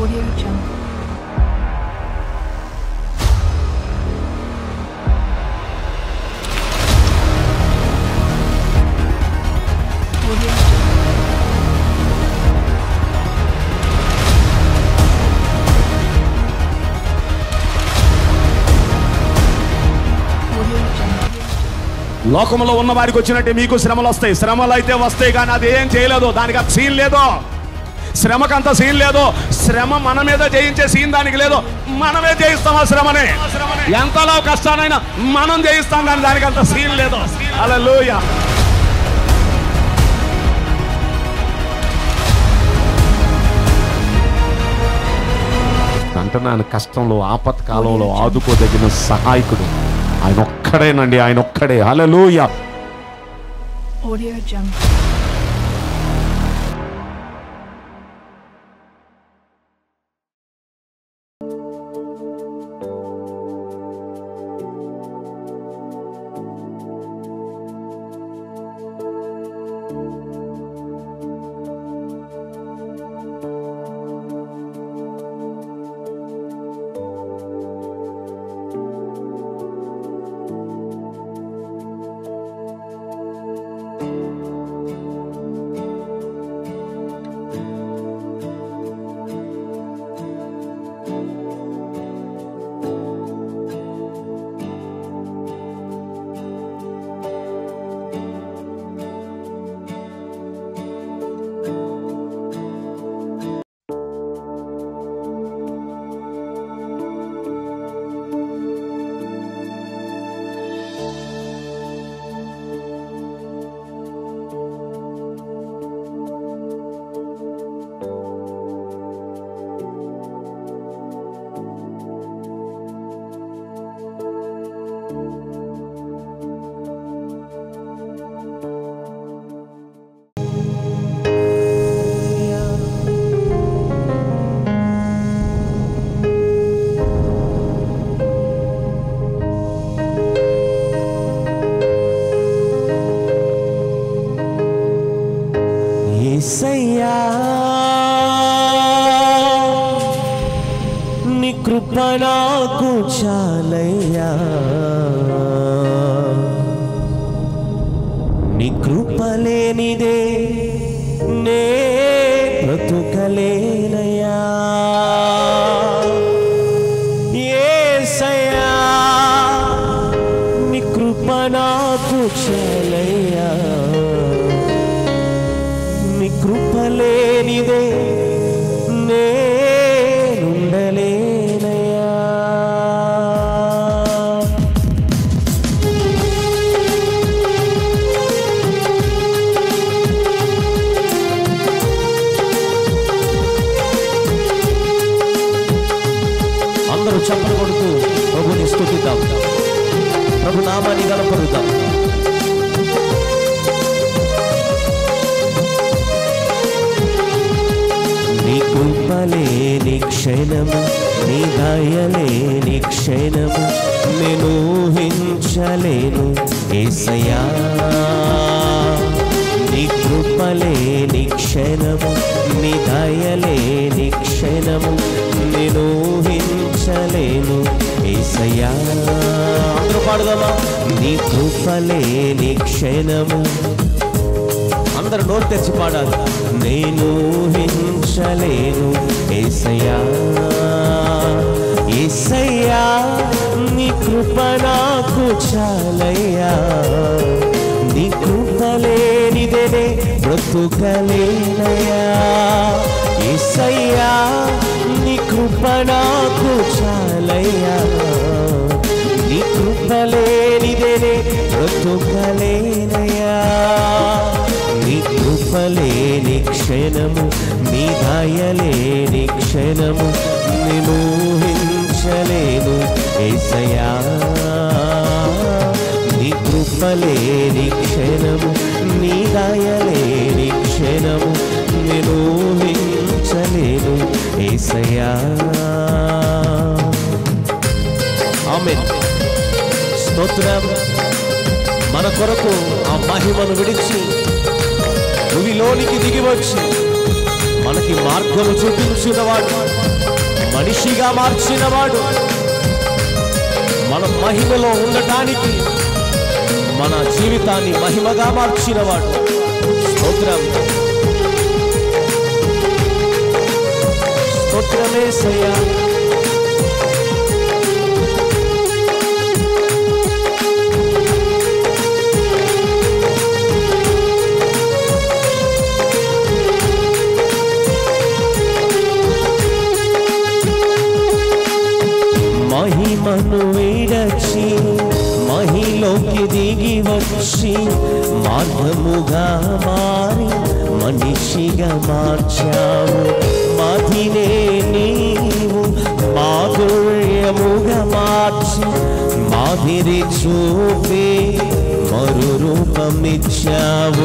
Audio Jungle. Audio Jungle. Audio Jungle. లోకంలో ఉన్న వారికి వచ్చినట్టే మీకు శ్రమలు వస్తాయి శ్రమలు అయితే వస్తాయి కానీ అది ఏం చేయలేదు దానికి అంత సీన్ లేదు శ్రమకంత సీన్ లేదు శ్రమ మన మీద జయించే సీన్ దానికి లేదు మనమే జయిస్తాం ఆ శ్రమని ఎంతలో కష్టానైనా మనం జయిస్తాం కానీ దానికి అంత సీన్ లేదు అలా అంటున్నాను కష్టంలో ఆపత్కాలంలో ఆదుకోదగిన సహాయకుడు ఆయన ఒక్కడేనండి ఆయన ఒక్కడే హల్లెలూయా Audio Jungle. ఏసయ్యా నీ కృప నాకు చాలయ్యా నీ కృప లేనిదే నే బ్రతుకలేనయ్యా ఏసయ్యా నీ కృప నాకు చాలయ్యా నీ కృప లేనిదే నేనుండలేనయ్యా అందరూ చప్పలు కొడుతూ ప్రభుని స్తుతిద్దాం ప్రభు నామాన్ని గలపరుద్దాం నీ కృపలేని క్షణము నీ దయలేని క్షణము నేను ఊహించలేను ఏసయ్యా నీ కృపలేని క్షణము నీ దయలేని క్షణము నేను ఊహించలేను ఏసయ్యా అందరూ పాడుదామా నీ కృపలేని క్షణము అందరు నోరు తెచ్చి పాడాలి నేను ఊహించలేను ఏసయ్యా ఏసయ్యా నీ కృప నాకు చాలయ్యా నీ కృప లేనిదేనే బ్రతుకలేనయ్యా ఏసయ్యా నీ కృప నాకు చాలయ్యా నీ కృప లేనిదేనే బ్రతుకలేనయ్యా నీ కృపలేని క్షణము నీ దయలేని క్షణము నేను ఊహించలేను ఏసయా నీ కృపలేని క్షణము నీ దయలేని క్షణము నేను ఊహించలేను ఏసయా ఆమెన్ స్తోత్రం మన కొరకు ఆ మహిమను విడిచి భూమిలోనికి దిగి వచ్చి మనకి మార్గము చూపించినవాడు మనిషిగా మార్చినవాడు మన మహిమలో ఉండటానికి మన జీవితాన్ని మహిమగా మార్చినవాడు స్తోత్రం స్తోత్రమేసయ్యా మహిమను విడచి మహిలోకి దిగి వచ్చి మార్గముగా మారి మనిషిగా మార్చావు మదినే నీవు మాధుర్యముగా మార్చి మాదిరి చూపి మరు రూపమిచ్చావు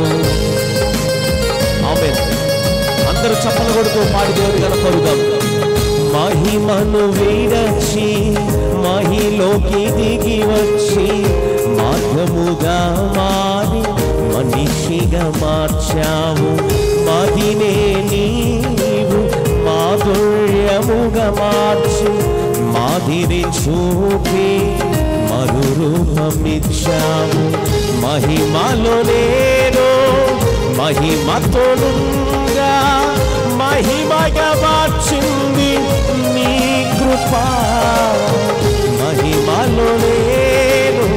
ఆమె అందరూ చప్పలు కొడుతూ పాడి దేవుని కనపరుదాం మహిమను విడచి మహిలోకి దిగి వచ్చి మార్గముగా మారి మనిషిగా మార్చావు మదినే నీవు మాధుర్యముగా మార్చి మాదిరి చూపి మరు రూపమిచ్చావు మహిమలో నేను మహిమతోనుగా మహిమగా మార్చింది నీ కృప మహిమలో నేను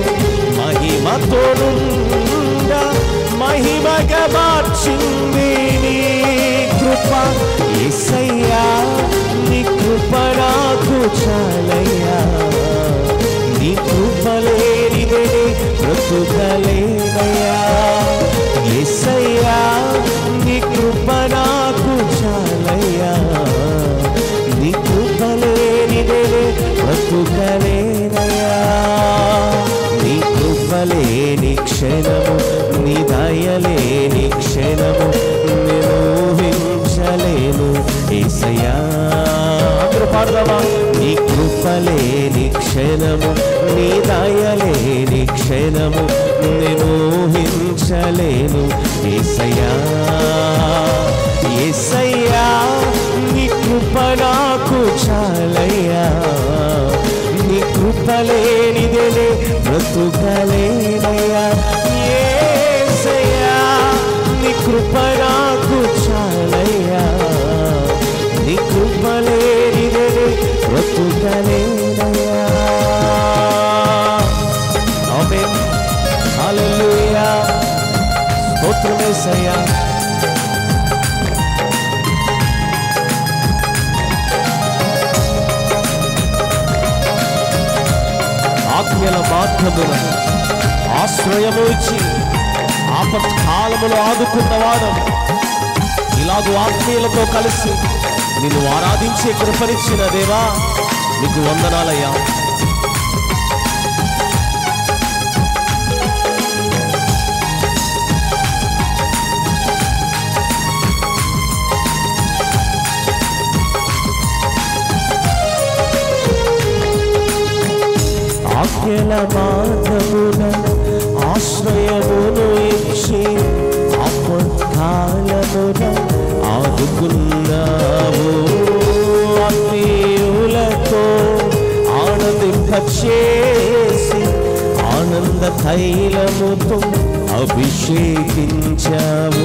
మహిమతోనుగా మహిమగా మార్చింది నీ కృప ఏసయ్యా నీ కృప నాకు చాలయ్యా నీ కృప లేనిదే బ్రతుకలేనయ్యా ఏసయ్యా నీ కృప నాకు చాలయ్యా నీ కృప లేనిదే బ్రతుకలేనయ్యా నీ కృప లేని క్షణము నీ దయలేని క్షణము నేను ఊహించలేను ఏసయ్యా అందరూ పాడదామా నీ కృప లేని క్షణము నీ దయలేని క్షణము నేను ఊహించలేను ఏసయ్యా ఏసయ్యా నీ కృప నాకు చాలయ్యా నీ కృప లేనిదే బ్రతుకలేనయ్యా ఏసయ్యా నీ కృప నాకు చాలయ్యా నీ కృప లేనిదే బ్రతుకలేనయ్యా ఆమేన్ హల్లెలూయా స్తోత్రమేసయ్యా ఆజ్ఞల మార్గమున ఆశ్రయము ఇచ్చి ఆపత్కాలములో ఆదుకున్నవాడు ఇలాగూ ఆత్మీయులతో కలిసి నిన్ను ఆరాధించే కృపనిచ్చిన దేవా నీకు వందనాలయ్యా ఆజ్ఞల మార్గమున ఆశ్రయమును ఇచ్చి ఆపత్కాలమున ఆదుకున్నావు ఆత్మీయులతో ఆనందింపచేసి ఆనంద తైలముతో అభిషేకించావు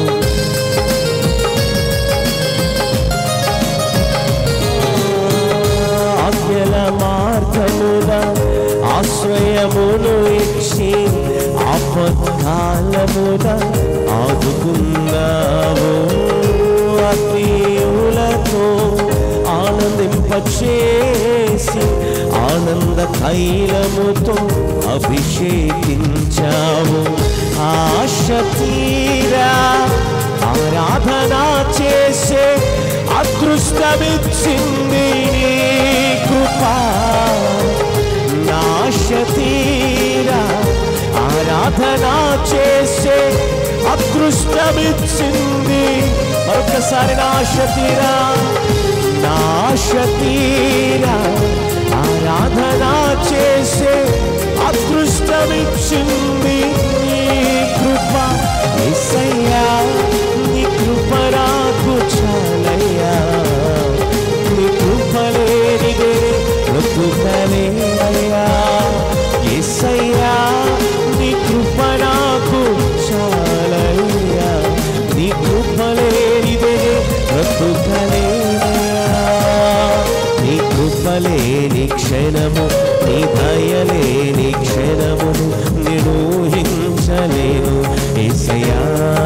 ఆజ్ఞల మార్గమున ఆశ్రయమును ఇచ్చి ఆపత్కాలమున ఆదుకున్నావు అతీయులతో ఆనందింపచేసి ఆనంద తైలముతో అభిషేకించావు ఆశ తీరా ఆరాధన చేసే అదృష్టమిచ్చింది నీ కృప నాశ తీరా ఆరాధన చేసే అదృష్టమిచ్చింది మరొకసారి నాశ తీరా నాశ తీరా ఆరాధన చేసే అదృష్టమిచ్చింది నీ కృప ఏసయ్యా నీ కృప నాకు చాలయ్యా ఊహించలేనయ్యా నీ కృపలేని క్షణము నీ దయలేని క్షణమును నేను ఊహించలేను ఏసయ్యా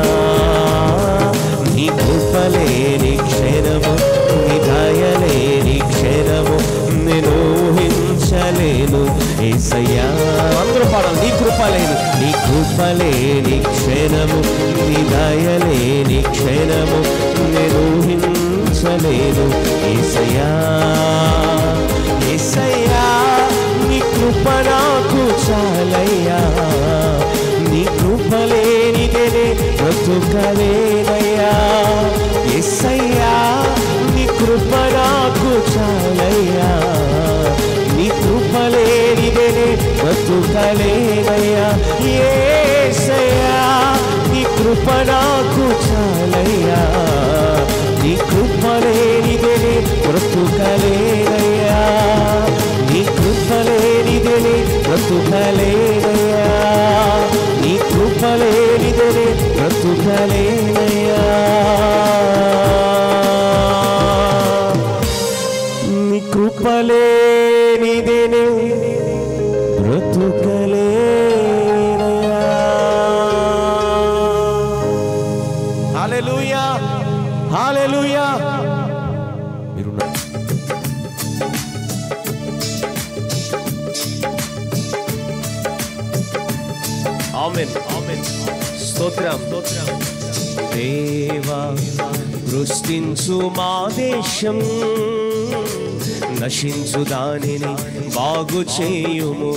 నీ కృపలేని క్షణము నీ దయలేని క్షణము నేను ఊహించలేను ఏసయ్యా అందరూ పాడాలి నీ కృపలేని నీ కృపలేని క్షణము నీ దయలేని క్షణము నేను ఊహించలేను ఏసయ్యా ఏసయ్యా నీ కృప నాకు చాలయ్యా నీ కృపలేనిదేనే బ్రతుకలేనయ్యా ఎస్సయ్యా నీ కృప నాకు చాలయ్యా నీ కృపలేనిదేనే బ్రతుకలేనయ్యా ఏసయ్యా నీ కృప నాకు చాలయ్యా నీ కృపలేనిదేనే బ్రతుకలేనయ్యా నీ కృపలేనిదేనే బ్రతుకలేనయ్యా నీ కృపలేనిదేనే బ్రతుకలేనయ్యా నీ కృపలేనిదేనే బ్రతుకలేనయ్యా హల్లెలూయా హల్లెలూయా మీరు నా- ఆమెన్ ఆమెన్ స్తోత్రం స్తోత్రం దేవా సృష్టించు మా దేశం నశించు దానిని బాగు చేయుము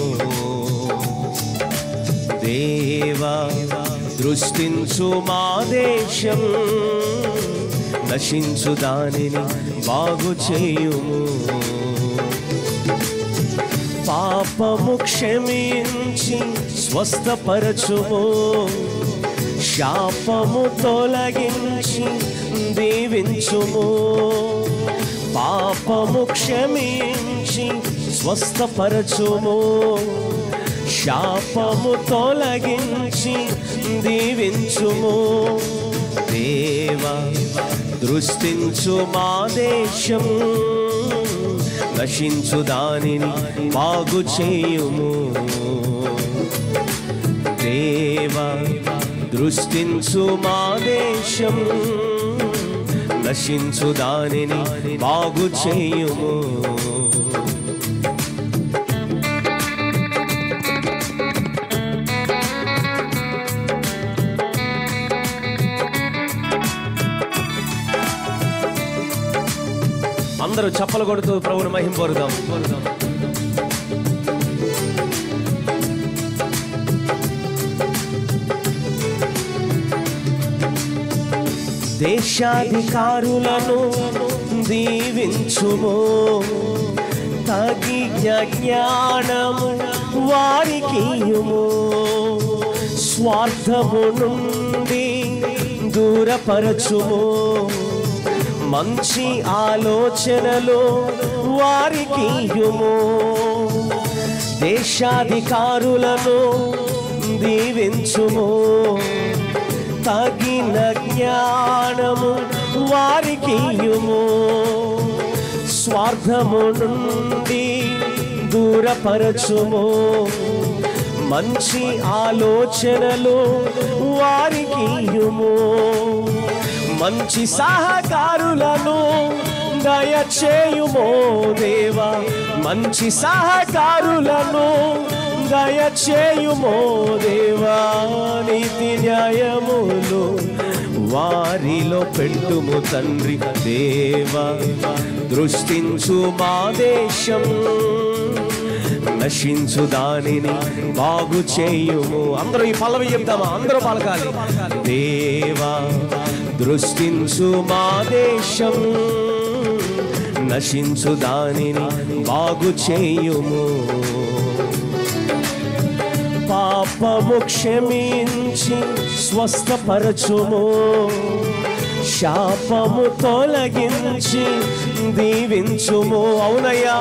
దేవా దృష్టించు మా దేశం నశించు దానిని బాగు చేయుము పాపము క్షమించి స్వస్థపరచుము శాపము తొలగించి దీవించుము పాపము క్షమించి స్వస్థపరచుము శాపము తొలగించి దీవించుము దేవా దృష్టించు మా దేశం నశించు దానిని బాగు చేయుము దేవా దృష్టించు మా దేశం నశించు దానిని బాగు చేయుము అందరూ చప్పలు కొడుతూ ప్రభుని మహిం కోరుదాం దేశాధికారులను దీవించుము తగిన జ్ఞానము వారికి ఇయ్యుము. స్వార్థము నుండి దూరపరచుము మంచి ఆలోచనలు వారికి ఇయ్యుము. దేశాధికారులను దీవించుము తగిన జ్ఞానము వారికి ఇయ్యుము. స్వార్థము నుండి దూరపరచుము మంచి ఆలోచనలు వారికి ఇయ్యుము. మంచి సహకారులను దయచేయుమో దేవా మంచి సహకారులను దయచేయుమో దేవా నీతి న్యాయములు వారిలో పెట్టుము తండ్రి దేవా దృష్టించు మా దేశం నశించు దానిని బాగు చేయుము అందరూ ఈ పల్లవి చెప్తామా అందరూ పలకాలి దేవా దృష్టించు మా దేశం నశించు దానిని బాగు చేయుము పాపము క్షమించి స్వస్థపరచుము శాపము తొలగించి దీవించుము అవునయ్యా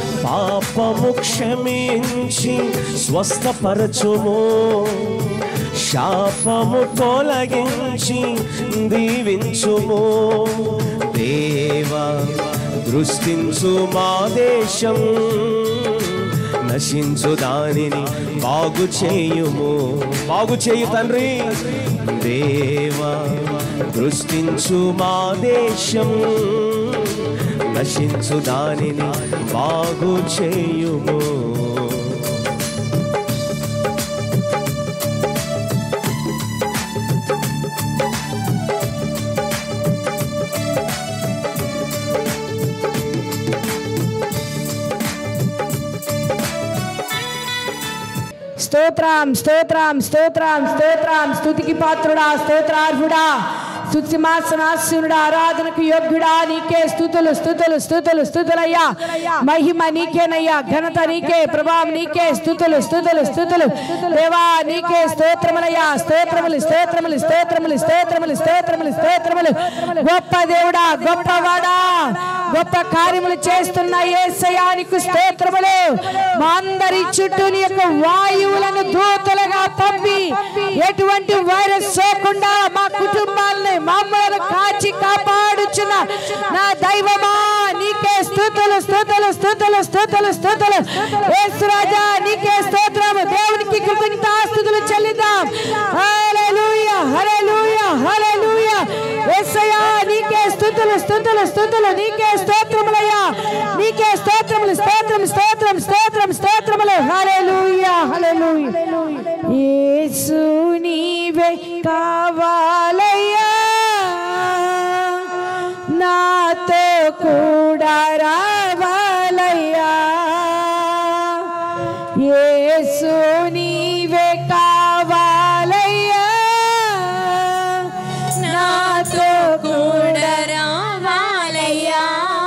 పాపము క్షమించి స్వస్థపరచుము శాపము తొలగించి దీవించుము దేవా దృష్టించు మా దేశం నశించు దానిని బాగు చేయుము బాగు చేయు తండ్రి దేవా దృష్టించు మా దేశం నశించు దానిని బాగు చేయుము స్తోత్రం స్తోత్రం స్తోత్రం స్తోత్రం స్తుతికి పాత్రుడా స్తోత్రార్హుడా సుత్సింహాసనాశనుడా ఆరాధనకు యోగ్యుడా నీకే స్థుతులు స్థుతులు స్థుతులు స్థుతులయ్యా మహిమ నీకేనయ్యా ఘనత నీకే ప్రభావం నీకే స్థుతులు స్థుతులు స్థుతులు దేవా నీకే స్తోత్రములయ్యా స్తోత్రములు స్తోత్రములు స్తోత్రములు స్తోత్రములు స్తోత్రములు స్తోత్రములు గొప్ప దేవుడా గొప్పవాడా గొప్ప కార్యములు చేస్తున్న ఏసయానికి స్తోత్రములు మా అందరి చుట్టూ నీ యొక్క వాయువులను దూతలుగా పంపి ఎటువంటి వైరస్ సోకుండా మా కుటుంబాలని మమ్మల్ని కాచి కాపాడుచున్న నా దైవమా నీకే స్థుతులు స్థుతులు స్థుతులు స్థుతులు స్థుతులు యేసురాజా నీకే స్తోత్రము దేవునికి కృతజ్ఞతాస్తుతులు చెల్లిద్దాం హల్లెలూయా హల్లెలూయా హల్లెలూయా యేసయ్యా నీకే స్థుతులు స్థుతులు స్థుతులు నీకే స్తోత్రములయ్యా నీకే స్తోత్రములు స్తోత్రం స్తోత్రం స్తోత్రం స్తోత్రములు హల్లెలూయా హల్లెలూయా యేసు నీవే కావాలయ్యా నాతో కూడా రావాలయ్యా యేసు నీవే కావాలయ్యా నాతో కూడా రావాలయ్యా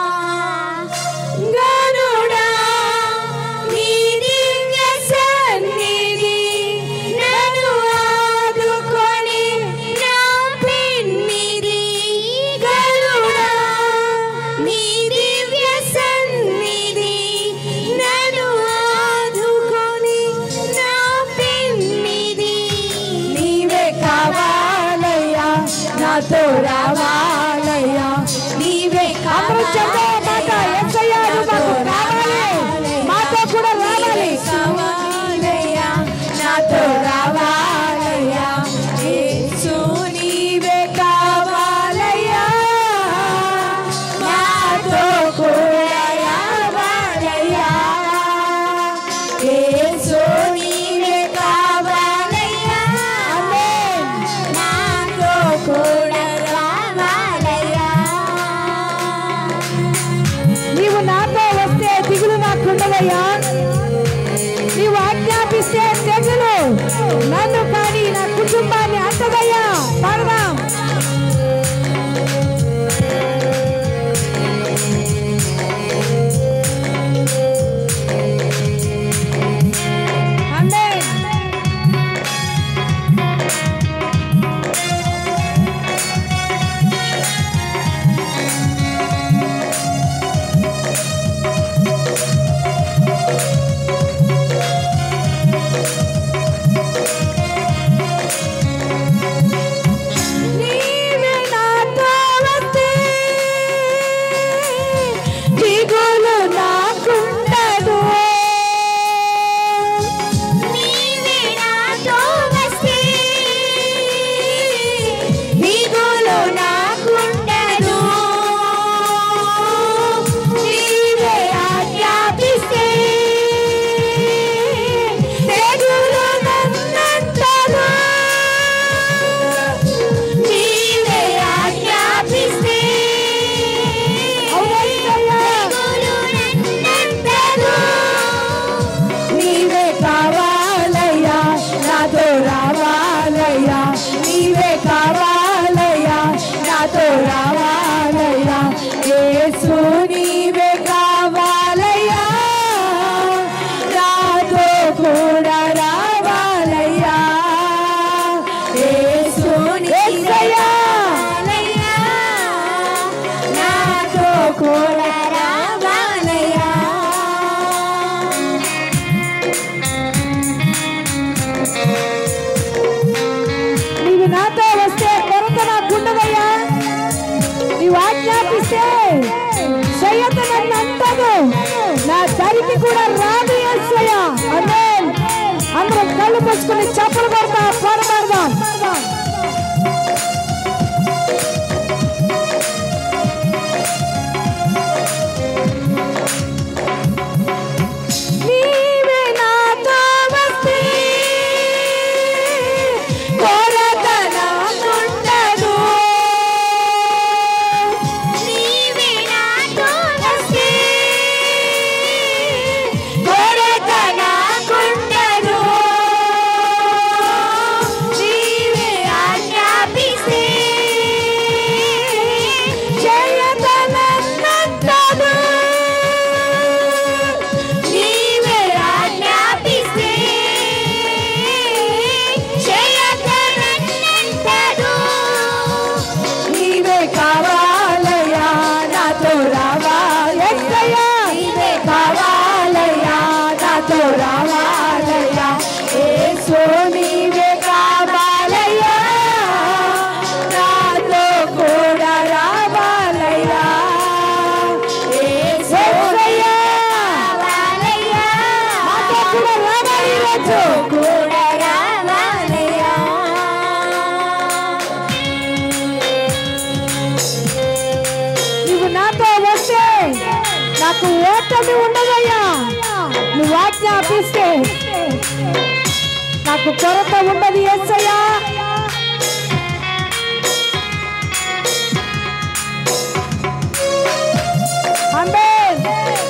గరుడా నీ దివ్య సన్నిధి నన్ను ఆదుకొని నా పెన్నిధి గరుడా నీ దివ్య సన్నిధి నన్ను ఆదుకొని నా పెన్నిధి నీవే కావాలయ్యా నాతో రావాలయ్యా నీవే అందరూ చెప్పే మాట ఎస్ఐయా నువ్వు మాకు కావాలి మాతో కూడా రావాలి కావాలయ్యా నాతో రావాలయ్యా యేసు నీవే కావాలయ్యా నాతో కూడా రావాలయ్యా యేసు నీవే కావాలయ్యా ఆమేన్ నాతో కూడా రావాలయ్యా నీవు నాతో వస్తే దిగులు నాకుండవయ్యా నీవు ఆజ్ఞాపిస్తే తెగులు నన్ను కానీ నా కుటుంబాన్ని అంటదయ్యా పడదాం ఆమేన్. నీవే నాతో వస్తే దిగులు నాకుండదు నీవే నాతో వస్తే దిగులు నాకుండదు నీవే ఆజ్ఞాపిస్తే తెగులు నన్నంతదు నీవే ఆజ్ఞాపిస్తే తెగులు నన్నంతదు నీవే కావాలయ్యా నాతో రావాలయ్యా నీవే కావాలయ్యా నాతో రావాలయ్యా యేసు నీవే కావాలయ్యా నాతో కూడా రావాలయ్యా యేసు యేసయ్యా నాతో కూడా రావాలయ్యా మూసుకుని చప్పలు కొడతా పాడబడదాం నీవే నాతో వస్తే కొరత నాకుండదు. నీవే నాతో వస్తే కొరత నాకుండదు. నీవే ఆజ్ఞాపిస్తే చేయతనన్నంతదు. నీవే ఆజ్ఞాపిస్తే చేయతనన్నంతదు నీవే కావాలయ్యా నాతో రావాలయ్యా నీవే కావాలయ్యా నాతో రావాలయ్యా యేసు నీవే కావాలయ్యా నాతో కూడా రావాలయ్యా యేసయ్యా రావాలయ్యా మాతో కూడా రావాలి ఈరోజు కూడా రావాలయ్యా నువ్వు నాతో వస్తే నాకు ఓటమి ఉండదయ్యా నువ్వు ఆజ్ఞాపిస్తే నాకు కొరత ఉండదు ఎస్సయ్యా ఆమేన్.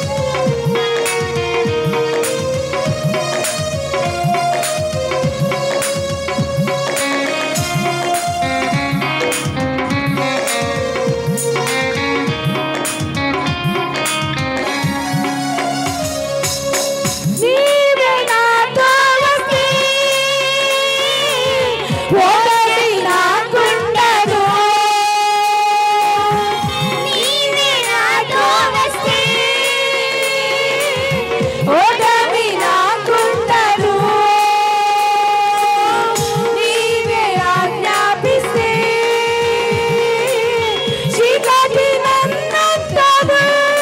నీవే నాతో వస్తే ఓటమి నాకుండదు. నీవే నాతో వస్తే ఓటమి నాకుండదు. నీవే ఆజ్ఞాపిస్తే చీకటి నన్నంతదు.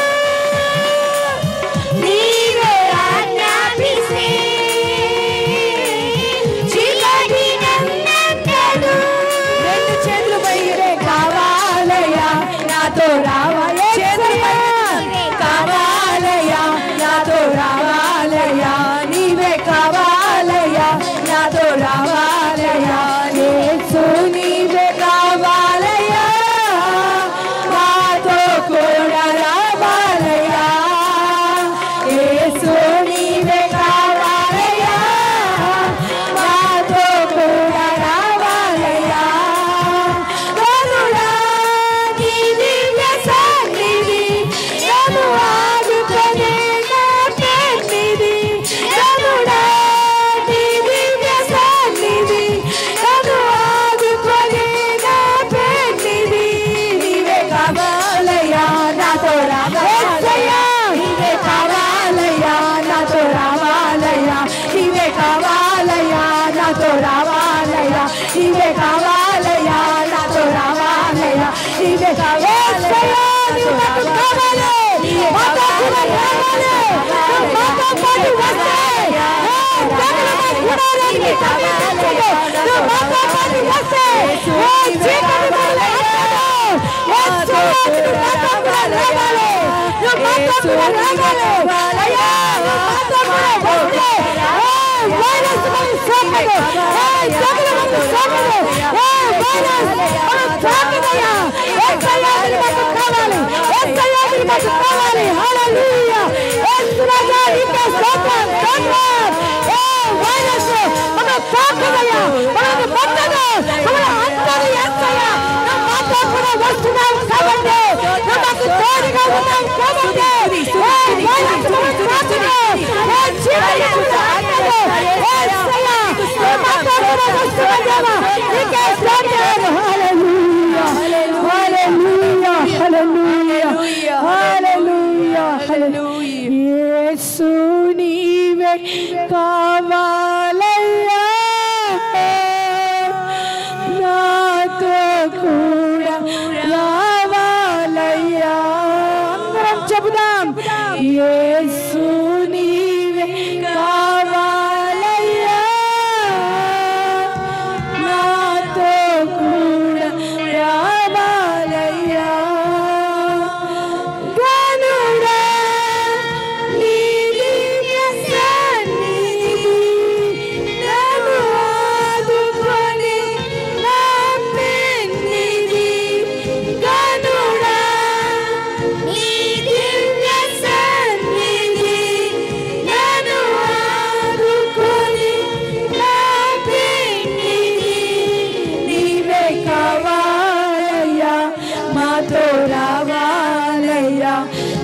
నీవే ఆజ్ఞాపిస్తే చీకటి నన్నంతదు రెండు చేతులు పైరే కావాలయ్యా నాతో రావాలయ్యా కావాలయ్యా నాతో రావాలయ్యా నీవే కావాలయ్యా నాతో రావాలయ్యా యేసు నీవే కావాలయ్యా నాతో కూడా రావాలయ్యా యేసు నీవే కావాలయ్యా నాతో కూడా రావాలయ్యా కరుణా నీ దివ్య సన్నిధి నన్ను ఆదుకునే నా పెన్నిధి కరుణా నీ దివ్య సన్నిధి నన్ను ఆదుకునే నా పెన్నిధి నీవే కావాలయ్యా నాతో రావాలయ్యా నీవే కావాలయ్యా నాతో రావాలయ్యా నీవే కావాలయ్యా నాతో రావాలయ్యా నీవే కావాలయ్యా నాతో రావాలయ్యా నీవే కావాలయ్యా నీవు నాకు కావాలి మాతో కూడా రావాలి నువ్వు మాతో పాటు వస్తే ఏ జగడమ గుడారానికి సమీపించదు. నువ్వు మాతో పాటు వస్తే ఏ చీకటి మొదలైనదో, ఏ చీకటి మాతో కూడా రావాలి నువ్వు మాతో కూడా రావాలి అయ్యా నువ్వు మాతో కూడా వస్తే ఏ వైరస్ మనకి సోకదు ఏ జగడమని సోకదు ఏ వైరస్ మనం తాకదయ్యా ఏసయ్యా నీ మాకు కావాలి ఏసయ్యా నీ మాకు కావాలి హల్లెలూయా యేసురాజా నీకే స్తోత్రం స్తోత్రం ఏ వైరస్ మనం తాకదయ్యా మనల్ని ముట్టదు మనల్ని అంతదు ఏసయ్యా నువ్వు మాతో కూడా వస్తున్నావు కాబట్టి నువ్వు మాకు తోడుగా ఉన్నావు కాబట్టి ఏ వైరస్ మనం తాకదు ఏ చీకటి కూడా అంతదు ఏసయ్యా నువ్వు మాతో కూడా వస్తున్నావు దేవా నీకే స్తోత్రం హల్లెలూయా హల్లెలూయా హల్లెలూయా హల్లెలూయా హల్లెలూయా యేసు నీవే కావాలయ్యా నాతో కూడా రావాలయ్యా అందరం చెబుదాం యేసు నీవే కావాలయ్యా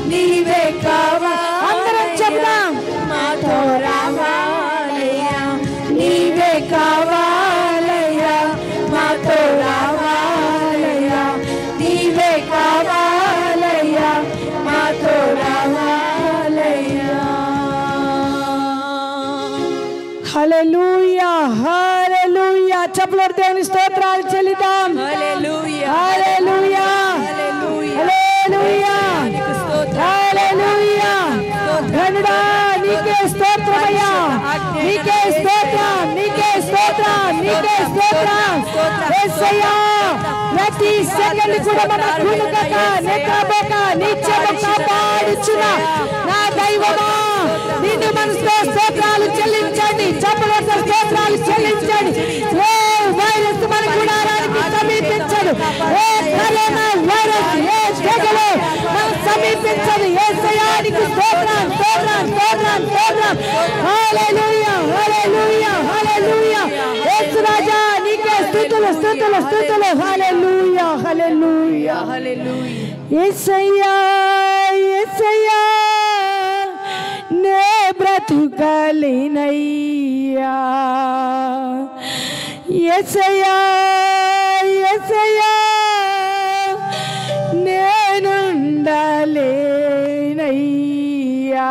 నీవే కావా అందరం చెబుదాం మాతో రావాలయ్యా నీవే కావాలయ్యా మాతో రావాలయ్యా నీవే కావాలయ్యా మాతో రావాలయ్యా హల్లెలూయా హల్లెలూయా చప్పలు దేవుని స్తోత్రాలు చెల్లిద్దాం హల్లెలూయా హల్లెలూయా హల్లెలూయా హల్లెలూయా ఘనుడా నీకే స్తోత్రమయ్యా నీకే స్తోత్రం నీకే స్తోత్రం నీకే స్తోత్రం యేసయ్యా ప్రతి సెకండ్ కూడా మన కునుకక నిద్రపోక నిత్యము కాపాడుచున్న నా దైవమా నిన్ను మనసులో స్తోత్రాలు చెల్లించండి చప్పలతో స్తోత్రాలు చెల్లించండి ఏ వైరస్ మన గుడారానికి సమీపించడు ఏ కరోనా వైరస్ ఏ తెగలు మనం సమీపించదు ఏ సయానికి స్తోత్రం స్తోత్రం స్తోత్రం స్తోత్రం హల్లెలూయా హల్లెలూయా హల్లెలూయా యేసు రాజా నీకే స్తుతులు స్తుతులు స్తుతులు హల్లెలూయా హల్లెలూయా హల్లెలూయా యేసయ్యా యేసయ్యా నే బ్రతుకలినయ్యా యేసయ్యా యేసయ్యా నేనుండలేనయ్యా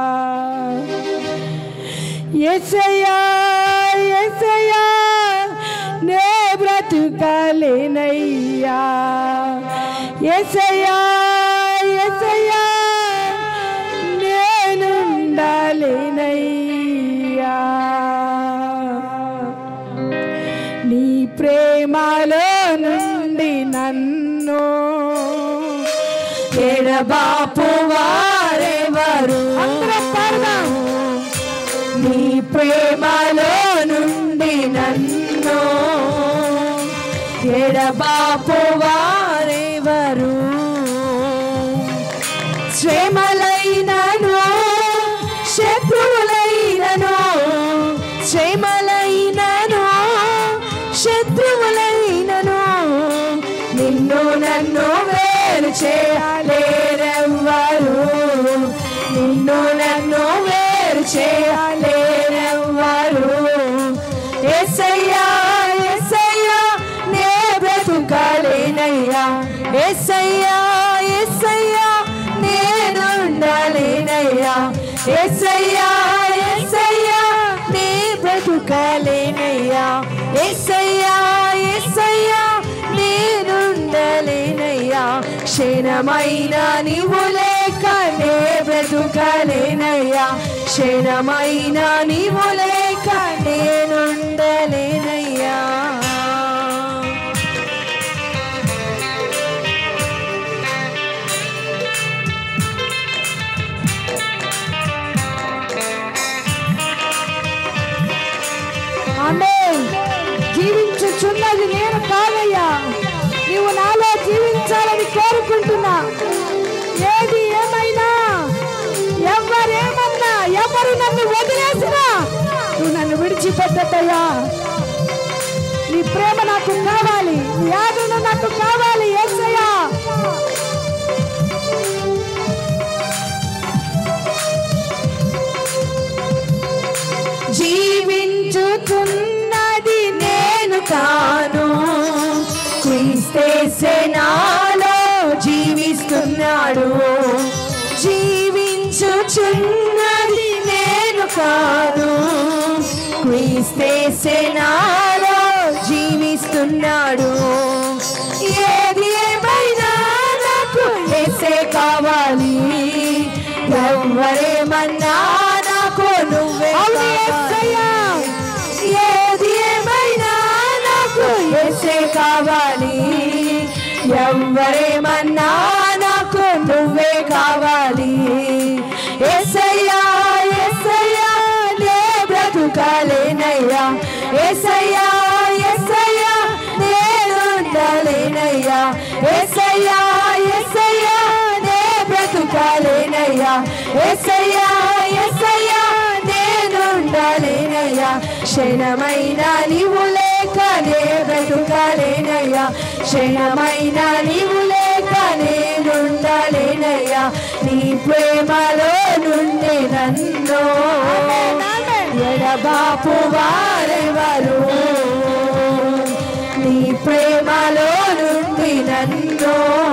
యేసయ్యా యేసయ్యా నే బ్రతుకలేనయ్యా యేసయ్యా యేసయ్యా నేనుండలేనయ్యా నీ ప్రేమలో నుండి నన్ను ఎడబాపు వారెవరు నీ ప్రేమలో నుండి నన్ను ఎడబాపు వారెవరు శ్రమలైనను శత్రువులైనను శ్రమలైనను శత్రువులైనను నిన్ను నన్ను వేరు చేయలేరెవ్వరు నిన్ను నన్ను వేరు చేయలేరెవ్వరు ఎసయ్యా ఎసయ్యా నే బ్రతుకాలేనయ్యా ఎసయ్యా ఎసయ్యా నేనుండాలేనయ్యా ఎసయ్యా ఎసయ్యా నే బ్రతుకాలేనయ్యా ఎసయ్యా ఎసయ్యా నేనుండలేనయ్యా క్షణమైన నీవు లేక నే బ్రతుకలేనయ్యా క్షణమైన నీవు లేక నేనుండలేనయ్యా ఆమేన్. జీవించుచున్నది నేను కాదయ్యా నీవు నాలో జీవించాలని కోరుకుంటున్నా ఏది ఏమైనా ఎవరేమన్నా ఎవరు నన్ను వదిలేసినా నువ్వు నన్ను విడిచిపెట్టద్దయ్యా నీ ప్రేమ నాకు కావాలి నీ ఆదరణ నాకు కావాలి ఏసయ్యా జీవించుతున్నది నేను కాను క్రీస్తేసే నాలో జీవిస్తున్నాడు జీవించుచున్నది నేను కాదు క్రీస్తేసే నాలో జీవిస్తున్నాడు ఏది ఏమైనా నాకు ఏసే కావాలి ఎవరేమన్నా నాకు నువ్వే కావాలి. ఏది ఏమైనా నాకు ఏసే కావాలి ఎవరేమన్నా నాకు నువ్వే కావాలి ఏసయ్యా ఏసయ్యా నే బ్రతుకాలేనయ్యా ఏసయ్యా ఏసయ్యా నేనుండాలేనయ్యా ఏసయ్యా ఏసయ్యా నే బ్రతుకాలేనయ్యా ఏసయ్యా ఏసయ్యా నేనుండాలేనయ్యా క్షణమైన నీవు లేక నే బ్రతుకాలేనయ్యా క్షణమైన నీవు లేక నేను నేనుండలేనయ్యా నీ ప్రేమలో నుండి నన్ను ఎడబాపు వారెవరు నీ ప్రేమలో నుండి నన్ను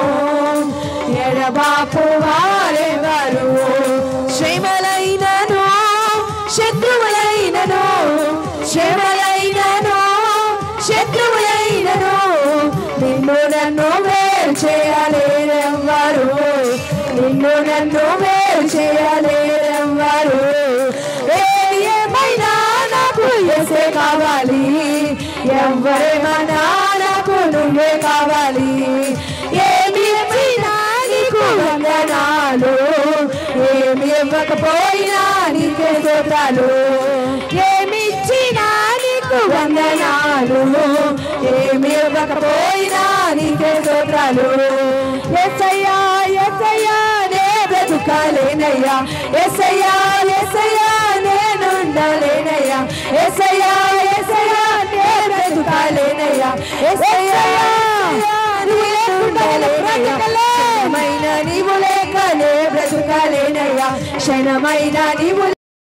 ఎడబాపు వారెవరు శ్రమలైనను శత్రువులైనను శ్రమలైనను శత్రువులైనను నిన్ను నన్ను వేరు చేయలేరెవ్వరు నిన్ను నన్ను వేరు చేయలేరెవ్వరు ఏది ఏమైనా నాకు ఎసే కావాలి ఎవరేమైనా నాకు నువ్వే కావాలి ఏమి ఇచ్చినా నీకు వందనాలు ఏమి ఇవ్వకపోయినా నీకే స్తోత్రాలు ఏమి ఇచ్చినా నీకు వందనాలు ఏమి ఇవ్వకపోయినా నీకే స్తోత్రాలు ఎసయ్యా ఎసయ్యా నే బ్రతుకాలేనయ్యా ఎసయ్యా ఎసయ్యా నేనుండలేనయ్యా ఎసయ్యా ఎసయ్యా నే బ్రతుకాలేనయ్యా ఎసయ్యా నువ్వు లేకుండా క్షణమైన నీవు లేకనే బ్రతుకాలేనయ్యా క్షణమైన నీవు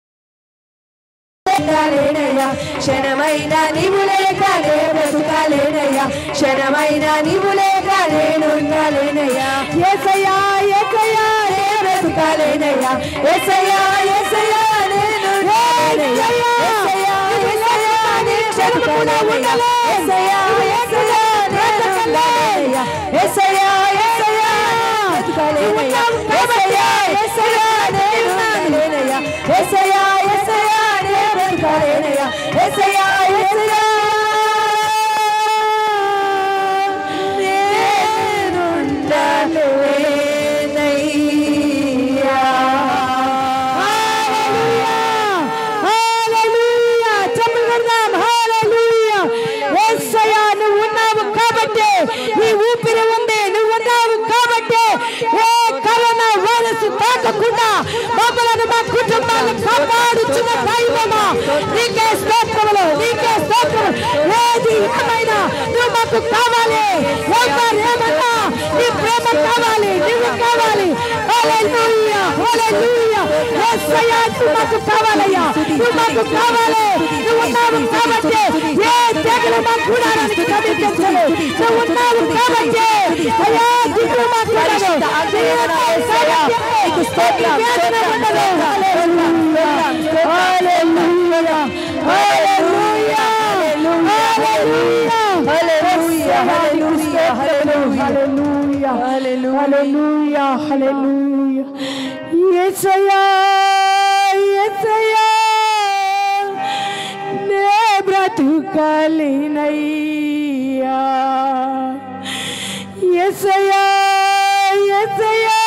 లేనయ్యా క్షణమైన నీవు లేకనే బ్రతుకాలేనయ్యా క్షణమైన నీవు లేక నేనుండాలేనయ్యా ఎసయ్యా ఎసయ్యా నే బ్రతుకాలేనయ్యా ఎసయ్యా ఎసయ్యా నేను ఎసయ్యా ఎసయ్యా నీ క్షణము కూడా ఉండాలి ఎసయ్యా ఎసయ్యా బ్రతుకాలేనయ్యా ఎసయ్యా ఎసయ్యా బ్రతుకాలేనయ్యా ఎసయ్యా ఎసయ్యా నేనుండాలేనయ్యా ఎసయ్యా ఎసయ్యా నే బ్రతుకాలేనయ్యా ఎసయ్యా ఎసయ్యా నేనుండాలేనయ్యా నువ్వు ఉన్నావు కాబట్టి ఈ ఊపిరి ఉంది నువ్వు ఉన్నావు కాబట్టి ఏ కరోనా వైరస్ తాకకుండా మమ్మల్ని మా కుటుంబాన్ని కాపాడుచున్న దైవమా నీకే స్తోత్రములు నీకే స్తోత్రం ఏది ఏమైనా నువ్వు మాకు కావాలి ఎవరు ఏమన్నా నీ ప్రేమ కావాలి నువ్వు కావాలి హల్లెలూయా హల్లెలూయా యేసయ్యా నువ్వు మాకు కావాలయ్యా నువ్వు మాకు కావాలి నువ్వు ఉన్నావు కాబట్టి ఏ తెగలు మా గుడారానికి సమీపించదు నువ్వు ఉన్నావు కాబట్టి అయ్యా దిగులు మా గుడారు నీకు స్తోత్రం స్తోత్రం హల్లెలూయా హల్లెలూయా హల్లెలూయా హల్లెలూయా హల్లెలూయా హల్లెలూయా హల్లెలూయా హల్లెలూయా యేసయ్యా యేసయ్యా నే బ్రతుకలేనయ్యా యేసయ్యా యేసయ్యా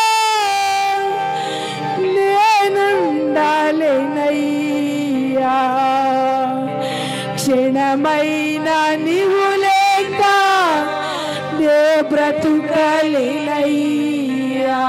నేనుండాలేనయ్యా క్షణమైన నీవు లేక నే బ్రతుకలేనయ్యా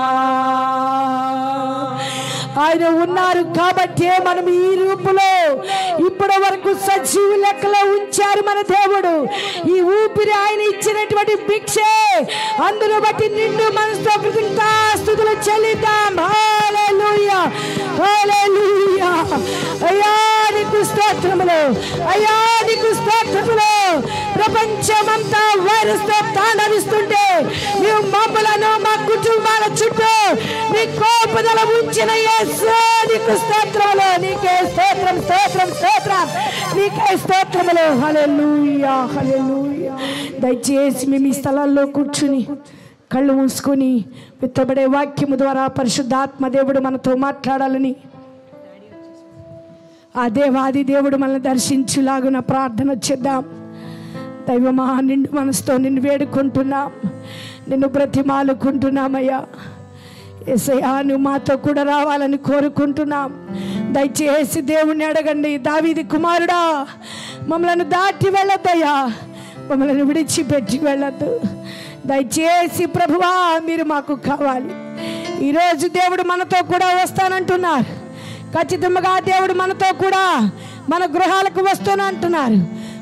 ఆయన ఉన్నారు కాబట్టి మనం ఈ రూపులో ఇప్పటి వరకు సజీవ లెక్కలో ఉంచారు మన దేవుడు ఈ ఊపిరి ఆయన ఇచ్చినటువంటి భిక్షే అందును బట్టి నిండు మనసుతో కృతజ్ఞతాస్తుతులు చెల్లిద్దాం హల్లెలూయా హల్లెలూయా అయ్యా నీకు స్తోత్రములు అయ్యా నీకు స్తోత్రములు ప్రపంచమంతా వైరస్ తో తాండవిస్తుంటే నీవు మమ్మలను మా కుటుంబాల చుట్టూ నీ కోపదల ఉంచిన యేసు నీకు స్తోత్రములు నీకే స్తోత్రం స్తోత్రం స్తోత్రం నీకే స్తోత్రములు హల్లెలూయా హల్లెలూయా దయచేసి మేము ఈ స్థలాల్లో కూర్చుని కళ్ళు మూసుకొని విత్తబడే వాక్యము ద్వారా పరిశుద్ధాత్మ దేవుడు మనతో మాట్లాడాలని ఆ దేవాది దేవుడు మనల్ని దర్శించులాగున ప్రార్థన చేద్దాం దైవమా నిండు మనసుతో నిన్ను వేడుకుంటున్నాం నిన్ను బ్రతిమాలుకుంటున్నామయ్యా ఎసయ్యా నువ్వు మాతో కూడా రావాలని కోరుకుంటున్నాం దయచేసి దేవుణ్ణి అడగండి దావీది కుమారుడా మమ్మల్ని దాటి వెళ్ళొద్దయ్యా మమ్మల్ని విడిచిపెట్టి వెళ్ళొద్దు దయచేసి ప్రభువా మీరు మాకు కావాలి ఈరోజు దేవుడు మనతో కూడా వస్తానంటున్నారు ఖచ్చితంగా దేవుడు మనతో కూడా మన గృహాలకు వస్తానంటున్నారు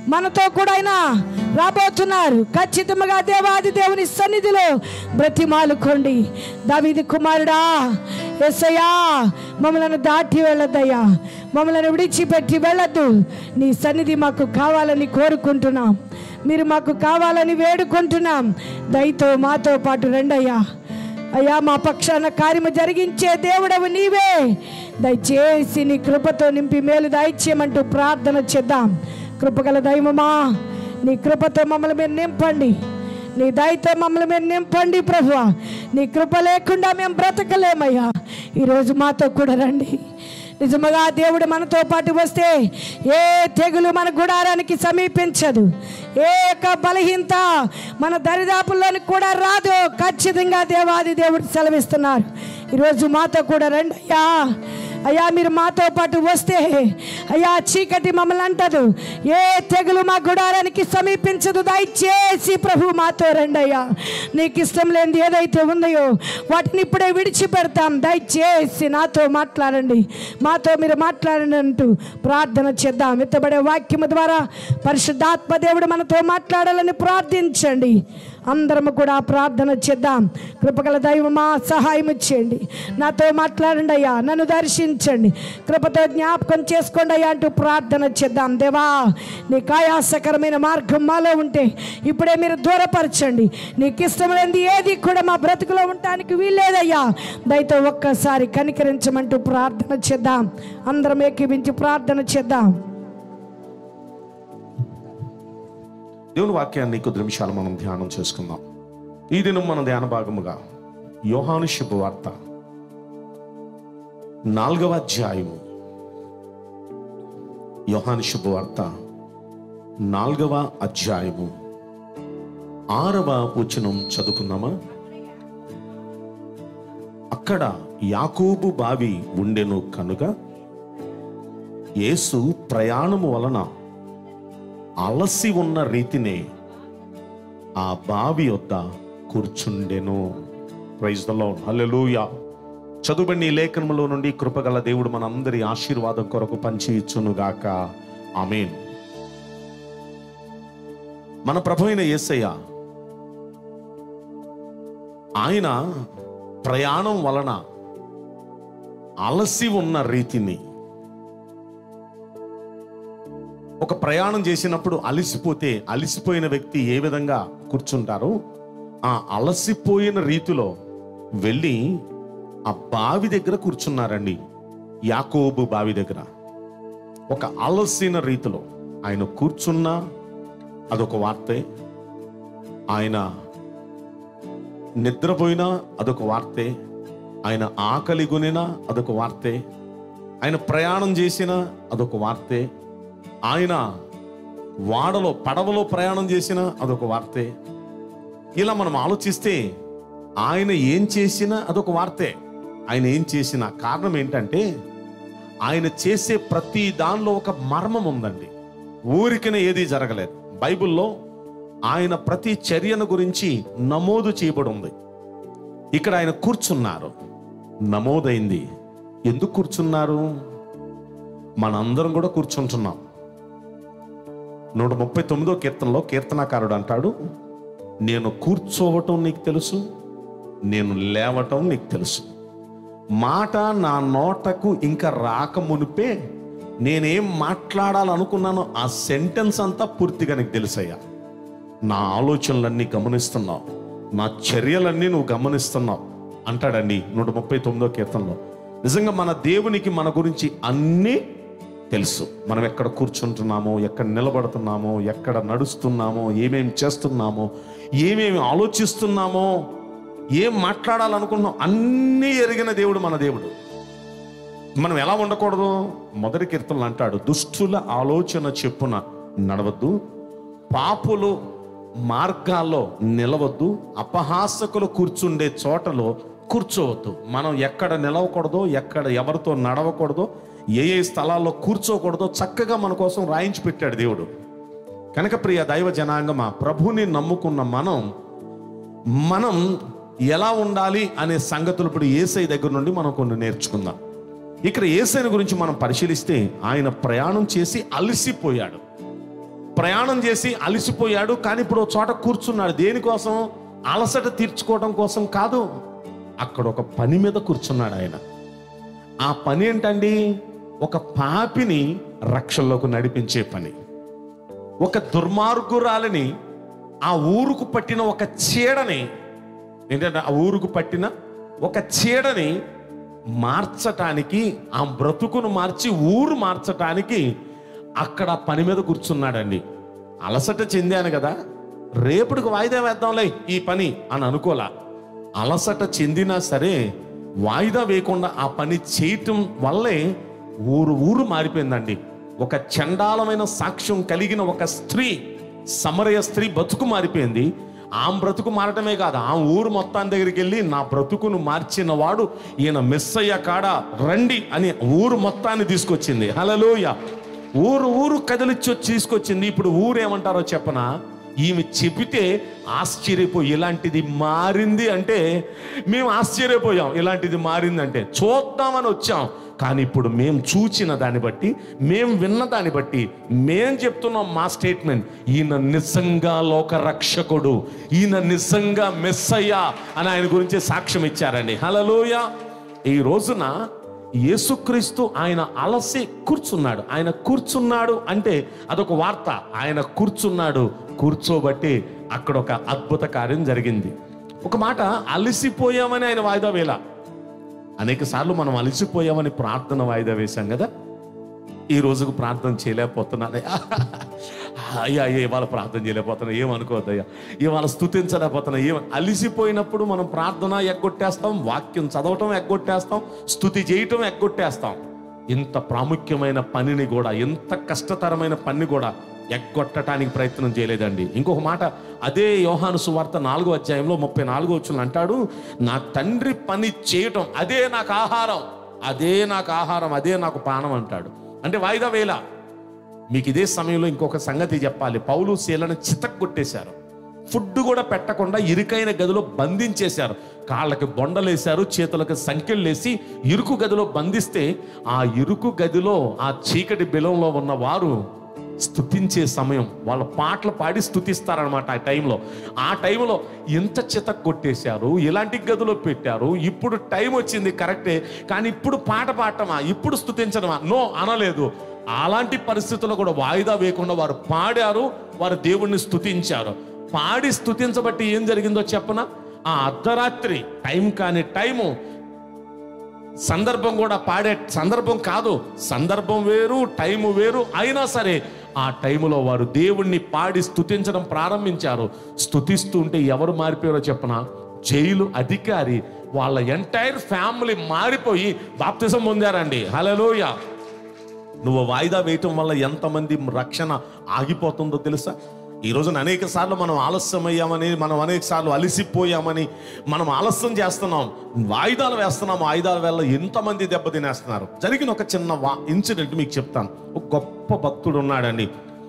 మనతో కూడా ఆయన రాబోతున్నారు ఖచ్చితంగా దేవాది దేవుని సన్నిధిలో బ్రతిమాలుకోండి దావీది కుమారుడా ఎస్సయ్యా మమ్మల్ని దాటి వెళ్ళొద్దయ్యా మమ్మల్ని విడిచిపెట్టి వెళ్ళొద్దు నీ సన్నిధి మాకు కావాలని కోరుకుంటున్నాం మీరు మాకు కావాలని వేడుకుంటున్నాం దయతో మాతో పాటు రండయ్యా అయ్యా మా పక్షాన కార్యము జరిగించే దేవుడవు నీవే దయచేసి నీ కృపతో నింపి మేలు దయచేయమంటూ ప్రార్థన చేద్దాం కృపగల దైవమా నీ కృపతో మమ్మల్ని మీరు నింపండి నీ దయతో మమ్మల్ని మీరు నింపండి ప్రభు నీ కృప లేకుండా మేము బ్రతకలేమయ్యా ఈరోజు మాతో కూడా రండి నిజముగా దేవుడు మనతో పాటు వస్తే ఏ తెగులు మన గుడారానికి సమీపించదు ఏ యొక్క బలహీనత మన దరిదాపుల్లోని కూడా రాదు ఖచ్చితంగా దేవాది దేవుడు సెలవిస్తున్నారు ఈరోజు మాతో కూడా రండి అయ్యా అయ్యా మీరు మాతో పాటు వస్తే అయ్యా చీకటి మమ్మల్ని అంటదు ఏ తెగులు మా గుడారానికి సమీపించదు దయచేసి ప్రభు మాతో రండి అయ్యా నీకు ఇష్టం లేనిది ఏదైతే ఉందో వాటిని ఇప్పుడే విడిచిపెడతాం దయచేసి నాతో మాట్లాడండి మాతో మీరు మాట్లాడండి అంటూ ప్రార్థన చేద్దాం ఎత్తబడే వాక్యము ద్వారా పరిశుద్ధాత్మ దేవుడు మనతో మాట్లాడాలని ప్రార్థించండి అందరము కూడా ప్రార్థన చేద్దాం కృపగల దైవమా సహాయం చేయండి నాతో మాట్లాడండి అయ్యా నన్ను దర్శించండి కృపతో జ్ఞాపకం చేసుకోండి అయ్యా అంటూ ప్రార్థన చేద్దాం దేవా నీ కాయాసకరమైన మార్గం మాలో ఉంటే ఇప్పుడే మీరు దూరపరచండి నీకు ఇష్టమైనది ఏది కూడా మా బ్రతుకులో ఉండటానికి వీల్లేదయ్యా దయతో ఒక్కసారి కనికరించమంటూ ప్రార్థన చేద్దాం అందరం ఏకీవించి ప్రార్థన చేద్దాం దేవుని వాక్యాన్ని కొద్ది నిమిషాలు మనం ధ్యానం చేసుకుందాం ఈ దినం మన ధ్యాన భాగముగా యోహాను శుభవార్త నాలుగవ అధ్యాయము యోహాను శుభవార్త నాలుగవ అధ్యాయము ఆరవ వచనం చదువుకుందామా అక్కడ యాకోబు బావి ఉండెను కనుక యేసు ప్రయాణము వలన అలసి ఉన్న రీతినే ఆ బావి వద్ద కూర్చుండెను ప్రైజ్ ద లార్డ్ హల్లెలూయా చదువుబడిన ఈ లేఖనములో నుండి కృపగల దేవుడు మనందరి ఆశీర్వాదం కొరకు పంచి ఇచ్చునుగాక ఆమేన్ మన ప్రభు అయిన యేసయ్య ఆయన ప్రయాణం వలన అలసి ఉన్న రీతిని ఒక ప్రయాణం చేసినప్పుడు అలసిపోతే అలసిపోయిన వ్యక్తి ఏ విధంగా కూర్చుంటారో ఆ అలసిపోయిన రీతిలో వెళ్ళి ఆ బావి దగ్గర కూర్చున్నారండి యాకోబు బావి దగ్గర ఒక అలసిన రీతిలో ఆయన కూర్చున్నా అదొక వార్తే ఆయన నిద్రపోయినా అదొక వార్తే ఆయన ఆకలి కొనినా అదొక వార్తే ఆయన ప్రయాణం చేసినా అదొక వార్తే ఆయన వాడలో పడవలో ప్రయాణం చేసినా అదొక వార్తే ఇలా మనం ఆలోచిస్తే ఆయన ఏం చేసినా అదొక వార్తే ఆయన ఏం చేసిన కారణం ఏంటంటే ఆయన చేసే ప్రతి దానిలో ఒక మర్మం ఉందండి ఊరికనే ఏది జరగలేదు బైబిల్లో ఆయన ప్రతి చర్యను గురించి నమోదు చేయబడి ఉంది ఇక్కడ ఆయన కూర్చున్నారు నమోదైంది ఎందుకు కూర్చున్నారు మనందరం కూడా కూర్చుంటున్నాం నూట ముప్పై తొమ్మిదో కీర్తనలో కీర్తనాకారుడు అంటాడు నేను కూర్చోవటం నీకు తెలుసు నేను లేవటం నీకు తెలుసు మాట నా నోటకు ఇంకా రాక మునిపే నేనేం మాట్లాడాలనుకున్నానో ఆ సెంటెన్స్ అంతా పూర్తిగా నీకు తెలుసయ్యా నా ఆలోచనలన్నీ గమనిస్తున్నావు నా చర్యలన్నీ నువ్వు గమనిస్తున్నావు అంటాడండి నూట ముప్పై తొమ్మిదో కీర్తనలో నిజంగా మన దేవునికి మన గురించి అన్నీ తెలుసు మనం ఎక్కడ కూర్చుంటున్నామో ఎక్కడ నిలబడుతున్నామో ఎక్కడ నడుస్తున్నామో ఏమేమి చేస్తున్నామో ఏమేమి ఆలోచిస్తున్నామో ఏం మాట్లాడాలనుకుంటున్నాం అన్నీ ఎరిగిన దేవుడు మన దేవుడు మనం ఎలా ఉండకూడదు మొదటి కీర్తనలు అంటాడు దుష్టుల ఆలోచన చెప్పున నడవద్దు పాపులు మార్గాల్లో నిలవద్దు అపహాసకులు కూర్చుండే చోటలో కూర్చోవద్దు మనం ఎక్కడ నిలవకూడదో ఎక్కడ ఎవరితో నడవకూడదో ఏ ఏ స్థలాల్లో కూర్చోకూడదో చక్కగా మన కోసం రాయించి పెట్టాడు దేవుడు కనుక ప్రియ దైవ జనాంగమా ప్రభుని నమ్ముకున్న మనం మనం ఎలా ఉండాలి అనే సంగతులు ఇప్పుడు ఏసై దగ్గర నుండి మనం కొన్ని నేర్చుకుందాం ఇక్కడ ఏసైని గురించి మనం పరిశీలిస్తే ఆయన ప్రయాణం చేసి అలసిపోయాడు ప్రయాణం చేసి అలసిపోయాడు కానీ ఇప్పుడు ఒక చోట కూర్చున్నాడు దేనికోసం అలసట తీర్చుకోవడం కోసం కాదు అక్కడ ఒక పని మీద కూర్చున్నాడు ఆయన ఆ పని ఏంటండి ఒక పాపిని రక్షణలోకి నడిపించే పని ఒక దుర్మార్గురాలని ఆ ఊరుకు పట్టిన ఒక చీడని ఏంటంటే ఆ ఊరుకు పట్టిన ఒక చీడని మార్చటానికి ఆ బ్రతుకును మార్చి ఊరు మార్చటానికి అక్కడ ఆ పని మీద కూర్చున్నాడండి అలసట చెందాను కదా రేపటికి వాయిదా వేద్దాంలే ఈ పని అని అనుకోలా అలసట చెందినా సరే వాయిదా వేయకుండా ఆ పని చేయటం వల్లే ఊరు ఊరు మారిపోయిందండి ఒక చండాలమైన సాక్ష్యం కలిగిన ఒక స్త్రీ సమరయ స్త్రీ బతుకు మారిపోయింది ఆ బ్రతుకు మారటమే కాదు ఆ ఊరు మొత్తాన్ని దగ్గరికి వెళ్ళి నా బ్రతుకును మార్చిన వాడు ఈయన మెస్సయ్య కాడ రండి అని ఊరు మొత్తాన్ని తీసుకొచ్చింది హలలోయ ఊరు ఊరు కదిలిచ్చి వచ్చి తీసుకొచ్చింది ఇప్పుడు ఊరు ఏమంటారో చెప్పనా ఈమె చెబితే ఆశ్చర్యపోయి ఇలాంటిది మారింది అంటే మేము ఆశ్చర్యపోయాం ఇలాంటిది మారింది అంటే చూద్దామని వచ్చాం కానీ ఇప్పుడు మేము చూచిన దాన్ని బట్టి మేము విన్న దాన్ని బట్టి మేం చెప్తున్నాం మా స్టేట్మెంట్ ఈయన నిజంగా లోక రక్షకుడు ఈయన నిజంగా మెస్సయ్యా అని ఆయన గురించి సాక్ష్యం ఇచ్చారండి హలలోయ ఈ రోజున యేసుక్రీస్తు ఆయన అలసి కూర్చున్నాడు ఆయన కూర్చున్నాడు అంటే అదొక వార్త ఆయన కూర్చున్నాడు కూర్చోబట్టి అక్కడ ఒక అద్భుత కార్యం జరిగింది ఒక మాట అలసిపోయామని ఆయన వాయిదా వేళ అనేక సార్లు మనం అలసిపోయామని ప్రార్థన వాయిదా వేశాం కదా ఈ రోజుకు ప్రార్థన చేయలేకపోతున్నాను అయ్యా అయ్యా ఇవాళ ప్రార్థన చేయలేకపోతున్నా ఏమనుకోవద్దయ్యా ఇవాళ స్థుతించలేకపోతున్నా ఏం అలిసిపోయినప్పుడు మనం ప్రార్థన ఎగ్గొట్టేస్తాం వాక్యం చదవటం ఎగ్గొట్టేస్తాం స్థుతి చేయటం ఎగ్గొట్టేస్తాం ఇంత ప్రాముఖ్యమైన పనిని కూడా ఎంత కష్టతరమైన పని కూడా ఎగ్గొట్టడానికి ప్రయత్నం చేయలేదండి ఇంకొక మాట అదే యోహాను సువార్త నాలుగో అధ్యాయంలో ముప్పై నాలుగో వచ్చిన అంటాడు నా తండ్రి పని చేయటం అదే నాకు ఆహారం అదే నాకు ఆహారం అదే నాకు పానం అంటాడు అంటే వాయిదా వేళ మీకు ఇదే సమయంలో ఇంకొక సంగతి చెప్పాలి పౌలు శీలను చితక్కొట్టేశారు ఫుడ్ కూడా పెట్టకుండా ఇరుకైన గదిలో బంధించేశారు కాళ్ళకి బొండలేశారు చేతులకు సంఖ్యలేసి ఇరుకు గదిలో బంధిస్తే ఆ ఇరుకు గదిలో ఆ చీకటి బిలంలో ఉన్న వారు స్తుతించే సమయం వాళ్ళ పాటలు పాడి స్తుతిస్తారనమాట ఆ టైంలో ఆ టైంలో ఎంత చిత కొట్టేశారు ఎలాంటి గదిలో పెట్టారు ఇప్పుడు టైం వచ్చింది కరెక్టే కానీ ఇప్పుడు పాట పాడటమా ఇప్పుడు స్తుతించడమా నో అనలేదు అలాంటి పరిస్థితుల్లో కూడా వాయిదా వేయకుండా వారు పాడారు వారు దేవుణ్ణి స్తుతించారు పాడి స్తుతించబట్టి ఏం జరిగిందో చెప్పన ఆ అర్ధరాత్రి టైం కాని టైము సందర్భం కూడా పాడే సందర్భం కాదు సందర్భం వేరు టైము వేరు అయినా సరే ఆ టైములో వారు దేవుణ్ణి పాడి స్తుతించడం ప్రారంభించారు స్తుతిస్తూ ఉంటే ఎవరు మారిపోయారో చెప్పన జైలు అధికారి వాళ్ళ ఎంటైర్ ఫ్యామిలీ మారిపోయి బాప్తిజం పొందారండి హలోయ నువ్వు వాయిదా వేయటం వల్ల ఎంతమంది రక్షణ ఆగిపోతుందో తెలుసా ఈ రోజున అనేక సార్లు మనం ఆలస్యమయ్యామని మనం అనేక సార్లు అలసిపోయామని మనం ఆలస్యం చేస్తున్నాం వాయిదాలు వేస్తున్నాం వాయిదాల వల్ల ఎంతమంది దెబ్బతినేస్తున్నారు జరిగిన ఒక చిన్న వా ఇన్సిడెంట్ మీకు చెప్తాను ఒక గొప్ప భక్తుడు ఉన్నాడండి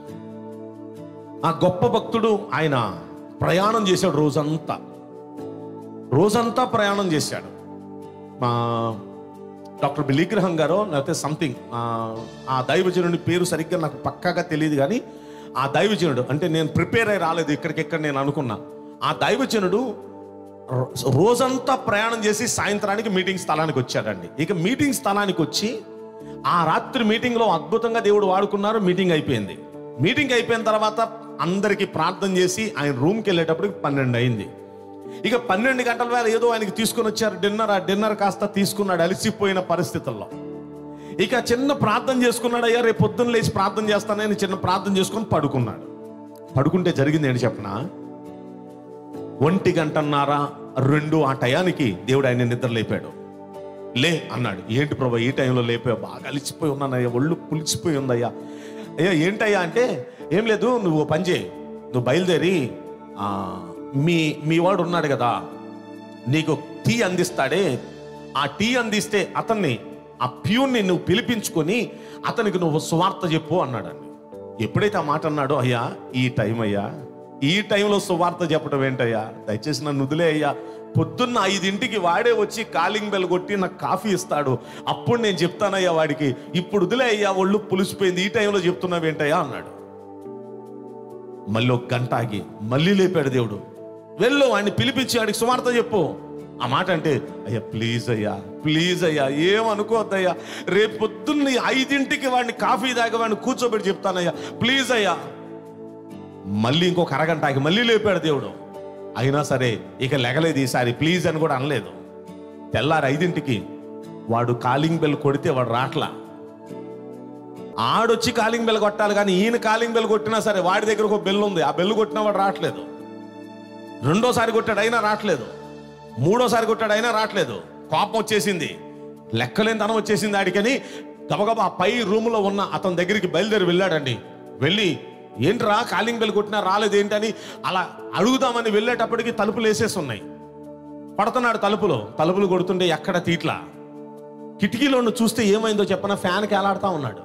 ఆ గొప్ప భక్తుడు ఆయన ప్రయాణం చేశాడు రోజంతా రోజంతా ప్రయాణం చేశాడు మా డాక్టర్ బిలీగ్రహం గారో లేకపోతే సంథింగ్ ఆ దైవజనుడి పేరు సరిగ్గా నాకు పక్కాగా తెలియదు కానీ ఆ దైవజనుడు అంటే నేను ప్రిపేర్ అయి రాలేదు ఇక్కడికెక్కడ నేను అనుకున్నా ఆ దైవజనుడు రో- రోజంతా ప్రయాణం చేసి సాయంత్రానికి మీటింగ్ స్థలానికి వచ్చాడండి ఇక మీటింగ్ స్థలానికి వచ్చి ఆ రాత్రి మీటింగ్లో అద్భుతంగా దేవుడు వాడుకున్నారు మీటింగ్ అయిపోయింది మీటింగ్ అయిపోయిన తర్వాత అందరికీ ప్రార్థన చేసి ఆయన రూమ్కి వెళ్ళేటప్పటికి పన్నెండు అయింది ఇక పన్నెండు గంటల వేళ ఏదో ఆయనకి తీసుకొని వచ్చారు డిన్నర్ ఆ డిన్నర్ కాస్త తీసుకున్నాడు అలసిపోయిన పరిస్థితుల్లో ఇక చిన్న ప్రార్థన చేసుకున్నాడు అయ్యా రేపు పొద్దున్న లేచి ప్రార్థన చేస్తానని చిన్న ప్రార్థన చేసుకొని పడుకున్నాడు పడుకుంటే జరిగింది ఏంటి చెప్పనా ఒంటి గంటన్నర రెండు ఆ టయానికి దేవుడు ఆయన నిద్ర లేపాడు లే అన్నాడు ఏంటి ప్రభా ఈ టైంలో లేపావు బాగా అలిచిపోయి ఉన్నానయ్యా ఒళ్ళు పులిచిపోయి ఉందయ్యా అయ్యా ఏంటయ్యా అంటే ఏం లేదు నువ్వు ఓ పని చేయి నువ్వు బయలుదేరి ఆ, మీ మీ వాడు ఉన్నాడు కదా నీకు టీ అందిస్తాడే ఆ టీ అందిస్తే అతన్ని ఆ ప్యూన్ని నువ్వు పిలిపించుకొని అతనికి నువ్వు సువార్త చెప్పు అన్నాడండి ఎప్పుడైతే ఆ మాట అన్నాడో అయ్యా ఈ టైం అయ్యా ఈ టైంలో సువార్త చెప్పడం ఏంటయ్యా దయచేసి నన్ను వదిలే అయ్యా పొద్దున్న ఐదింటికి వాడే వచ్చి కాలింగ్ బెల్ కొట్టి నాకు కాఫీ ఇస్తాడు అప్పుడు నేను చెప్తానయ్యా వాడికి ఇప్పుడు వదిలే అయ్యా ఒళ్ళు పులిసిపోయింది ఈ టైంలో చెప్తున్నావేంటయ్యా అన్నాడు మళ్ళీ ఒక గంట ఆగి మళ్ళీ లేపాడు దేవుడు వెళ్ళు వాడిని పిలిపించి వాడికి సువార్త చెప్పు ఆ మాట అంటే అయ్యా ప్లీజ్ అయ్యా ప్లీజ్ అయ్యా ఏమనుకోవద్దయ్యా రేపు పొద్దున్న ఐదింటికి వాడిని కాఫీ తాగి వాడిని కూర్చోబెట్టి చెప్తానయ్యా ప్లీజ్ అయ్యా మళ్ళీ ఇంకొక అరగంట ఆగి మళ్ళీ లేపాడు దేవుడు అయినా సరే ఇక లెగలేదు ఈసారి ప్లీజ్ అని కూడా అనలేదు తెల్లారి ఐదింటికి వాడు కాలింగ్ బెల్ కొడితే వాడు రాట్లా ఆడొచ్చి కాలింగ్ బెల్ కొట్టాలి కానీ ఈయన కాలింగ్ బెల్ కొట్టినా సరే వాడి దగ్గర ఒక బెల్ ఉంది ఆ బెల్ కొట్టినా వాడు రావట్లేదు రెండోసారి కొట్టాడు అయినా రావట్లేదు మూడోసారి కొట్టాడు అయినా రావట్లేదు కోపం వచ్చేసింది లెక్కలేని తనం వచ్చేసింది ఆడికని గబగబా ఆ పై రూములో ఉన్న అతని దగ్గరికి బయలుదేరి వెళ్ళాడండి వెళ్ళి ఏంట్రా కాలింగ్ బెల్ కొట్టినా రాలేదు ఏంటని అలా అడుగుదామని వెళ్ళేటప్పటికి తలుపులు వేసేసి ఉన్నాయి పడుతున్నాడు తలుపులో తలుపులు కొడుతుంటే ఎక్కడ తీట్లా కిటికీలో నుండి చూస్తే ఏమైందో చెప్పన ఫ్యాన్కి వేలాడుతూ ఉన్నాడు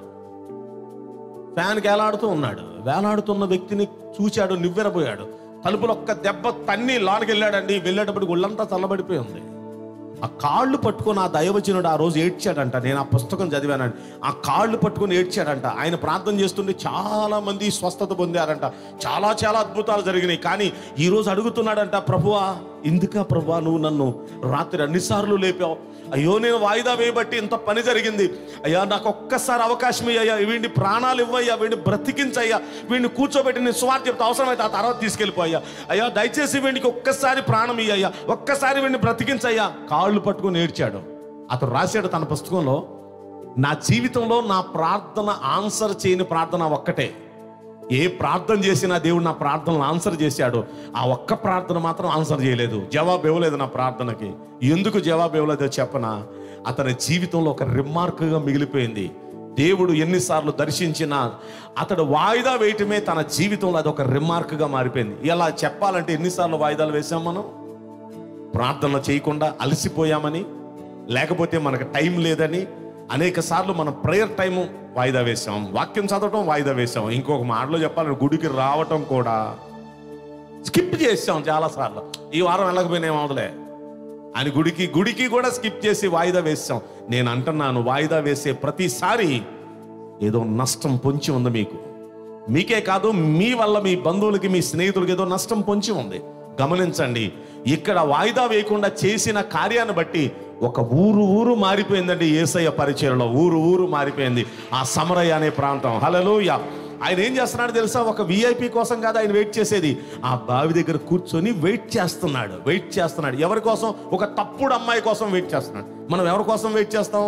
ఫ్యాన్కి వేలాడుతూ ఉన్నాడు వేలాడుతున్న వ్యక్తిని చూశాడు నివ్వెరపోయాడు తలుపులు ఒక్క దెబ్బ తన్ని లోనికి వెళ్ళాడండి వెళ్ళేటప్పుడు ఒళ్ళంతా చల్లబడిపోయి ఉంది ఆ కాళ్ళు పట్టుకొని ఆ దైవజనుడు ఆ రోజు ఏడ్చాడంట నేను ఆ పుస్తకం చదివానండి ఆ కాళ్ళు పట్టుకొని ఏడ్చాడంట ఆయన ప్రార్థన చేస్తుంటే చాలా మంది స్వస్థత పొందారంట చాలా చాలా అద్భుతాలు జరిగినాయి కానీ ఈ రోజు అడుగుతున్నాడంట ప్రభువా ఎందుకా ప్రభువా నువ్వు నన్ను రాత్రి అన్నిసార్లు లేపావు అయ్యో నేను వాయిదా వేయబట్టి ఇంత పని జరిగింది అయ్యా నాకు ఒక్కసారి అవకాశం ఇయ్యా వీడిని ప్రాణాలు ఇవ్వయ్యా వీడిని బ్రతికించయ్యా వీడిని కూర్చోబెట్టి నేను స్వార్థ చెప్తే అవసరమైతే ఆ తర్వాత తీసుకెళ్ళిపోయా అయ్యా దయచేసి వీడికి ఒక్కసారి ప్రాణం ఇయ్యా ఒక్కసారి వీడిని బ్రతికించయ్యా కాళ్ళు పట్టుకొని ఏడ్చాడు అతను రాశాడు తన పుస్తకంలో నా జీవితంలో నా ప్రార్థన ఆన్సర్ చేయని ప్రార్థన ఒక్కటే ఏ ప్రార్థన చేసినా దేవుడు నా ప్రార్థనలు ఆన్సర్ చేశాడు ఆ ఒక్క ప్రార్థన మాత్రం ఆన్సర్ చేయలేదు జవాబు ఇవ్వలేదు నా ప్రార్థనకి ఎందుకు జవాబు ఇవ్వలేదో చెప్పనా అతని జీవితంలో ఒక రిమార్క్గా మిగిలిపోయింది దేవుడు ఎన్నిసార్లు దర్శించినా అతడు వాయిదా వేయటమే తన జీవితంలో అది ఒక రిమార్క్గా మారిపోయింది ఇలా చెప్పాలంటే ఎన్నిసార్లు వాయిదాలు వేసాం మనం ప్రార్థన చేయకుండా అలసిపోయామని లేకపోతే మనకు టైం లేదని అనేక సార్లు మనం ప్రేయర్ టైము వాయిదా వేసాం వాక్యం చదవటం వాయిదా వేసాం ఇంకొక మాటలో చెప్పాలంటే గుడికి రావటం కూడా స్కిప్ చేసాం చాలాసార్లు ఈ వారం వెళ్ళకపోయినా ఏమవుతులే అని గుడికి గుడికి కూడా స్కిప్ చేసి వాయిదా వేసాం నేను అంటున్నాను వాయిదా వేసే ప్రతిసారి ఏదో నష్టం పొంచి ఉంది మీకు మీకే కాదు మీ వల్ల మీ బంధువులకి మీ స్నేహితులకి ఏదో నష్టం పొంచి ఉంది గమనించండి ఇక్కడ వాయిదా వేయకుండా చేసిన కార్యాన్ని బట్టి ఒక ఊరు ఊరు మారిపోయిందండి ఏసయ్య పరిచయలో ఊరు ఊరు మారిపోయింది ఆ సమరయ్య అనే ప్రాంతం హలలోయ ఆయన ఏం చేస్తున్నాడు తెలుసా ఒక విఐపి కోసం కాదు ఆయన వెయిట్ చేసేది ఆ బావి దగ్గర కూర్చొని వెయిట్ చేస్తున్నాడు వెయిట్ చేస్తున్నాడు ఎవరి కోసం ఒక తప్పుడు అమ్మాయి కోసం వెయిట్ చేస్తున్నాడు మనం ఎవరి కోసం వెయిట్ చేస్తాం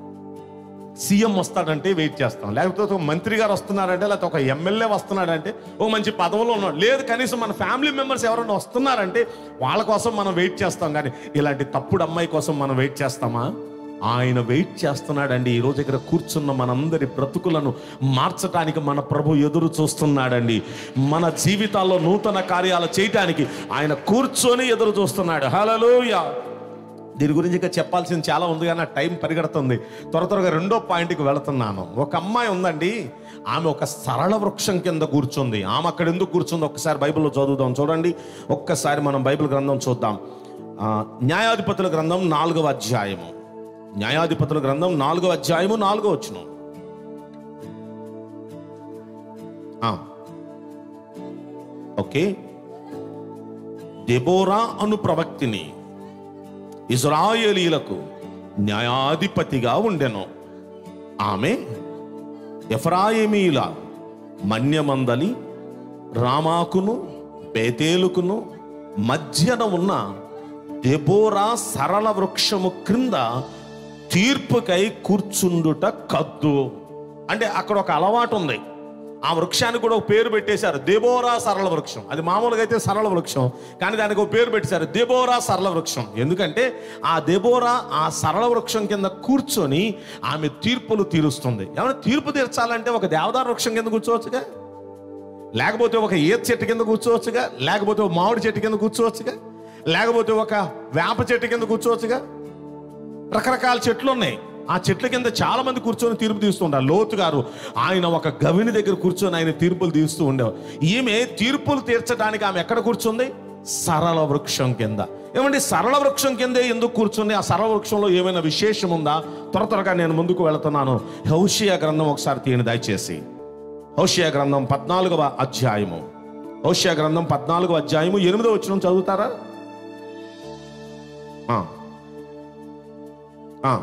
సీఎం వస్తాడంటే వెయిట్ చేస్తాం లేకపోతే ఒక మంత్రి గారు వస్తున్నారంటే లేకపోతే ఒక ఎమ్మెల్యే వస్తున్నాడంటే ఒక మంచి పదవిలో ఉన్నాడు లేదు కనీసం మన ఫ్యామిలీ మెంబర్స్ ఎవరైనా వస్తున్నారంటే వాళ్ళ కోసం మనం వెయిట్ చేస్తాం కానీ ఇలాంటి తప్పుడు అమ్మాయి కోసం మనం వెయిట్ చేస్తామా ఆయన వెయిట్ చేస్తున్నాడండి ఈ రోజు ఇక్కడ కూర్చున్న మనందరి బ్రతుకులను మార్చడానికి మన ప్రభు ఎదురు చూస్తున్నాడండి మన జీవితాల్లో నూతన కార్యాలు చేయటానికి ఆయన కూర్చొని ఎదురు చూస్తున్నాడు హలలోయ దీని గురించి ఇంకా చెప్పాల్సింది చాలా ఉంది కానీ నా టైం పరిగెడుతుంది త్వర త్వరగా రెండో పాయింట్కి వెళుతున్నాను ఒక అమ్మాయి ఉందండి ఆమె ఒక సరళ వృక్షం కింద కూర్చుంది ఆమె అక్కడ ఎందుకు కూర్చుంది ఒక్కసారి బైబిల్లో చదువుదాం చూడండి ఒక్కసారి మనం బైబిల్ గ్రంథం చూద్దాం ఆ, న్యాయాధిపతుల గ్రంథం నాలుగవ అధ్యాయము న్యాయాధిపతుల గ్రంథం నాలుగవ అధ్యాయము నాలుగో వచ్చును ఓకే దెబోరా అను ప్రవక్తిని ఇజ్రాయేలీలకు న్యాయాధిపతిగా ఉండెను ఆమె ఎఫ్రాయిమీల మన్యమందలి రామాకును బేతేలుకును మధ్యన ఉన్న దెబోరా సరళ వృక్షము క్రింద తీర్పుకై కూర్చుండుట కద్దు అంటే అక్కడ ఒక అలవాటు ఉంది ఆ వృక్షానికి కూడా ఒక పేరు పెట్టేశారు దేబోరా సరళ వృక్షం అది మామూలుగా అయితే సరళ వృక్షం కానీ దానికి ఒక పేరు పెట్టేశారు దేబోరా సరళ వృక్షం ఎందుకంటే ఆ దేబోరా ఆ సరళ వృక్షం కింద కూర్చొని ఆమె తీర్పులు తీరుస్తుంది ఏమైనా తీర్పు తీర్చాలంటే ఒక దేవదార వృక్షం కింద కూర్చోవచ్చుగా లేకపోతే ఒక ఈత చెట్టు కింద కూర్చోవచ్చుగా లేకపోతే ఒక మామిడి చెట్టు కింద కూర్చోవచ్చుగా లేకపోతే ఒక వేప చెట్టు కింద కూర్చోవచ్చుగా రకరకాల చెట్లు ఉన్నాయి ఆ చెట్ల కింద చాలా మంది కూర్చొని తీర్పు తీస్తుంటారు లోతు గారు ఆయన ఒక గవిని దగ్గర కూర్చొని ఆయన తీర్పులు తీస్తూ ఉండేవారు ఈమె తీర్పులు తీర్చడానికి ఆమె ఎక్కడ కూర్చుంది సరళ వృక్షం కింద ఏమండి సరళ వృక్షం కిందే ఎందుకు కూర్చుంది ఆ సరళ వృక్షంలో ఏమైనా విశేషం ఉందా త్వర త్వరగా నేను ముందుకు వెళుతున్నాను హౌషియా గ్రంథం ఒకసారి తీయని దయచేసి హౌషియా గ్రంథం పద్నాలుగవ అధ్యాయము హోషియా గ్రంథం పద్నాలుగు అధ్యాయము ఎనిమిదో వచ్చిన చదువుతారా ఆ. ఆ.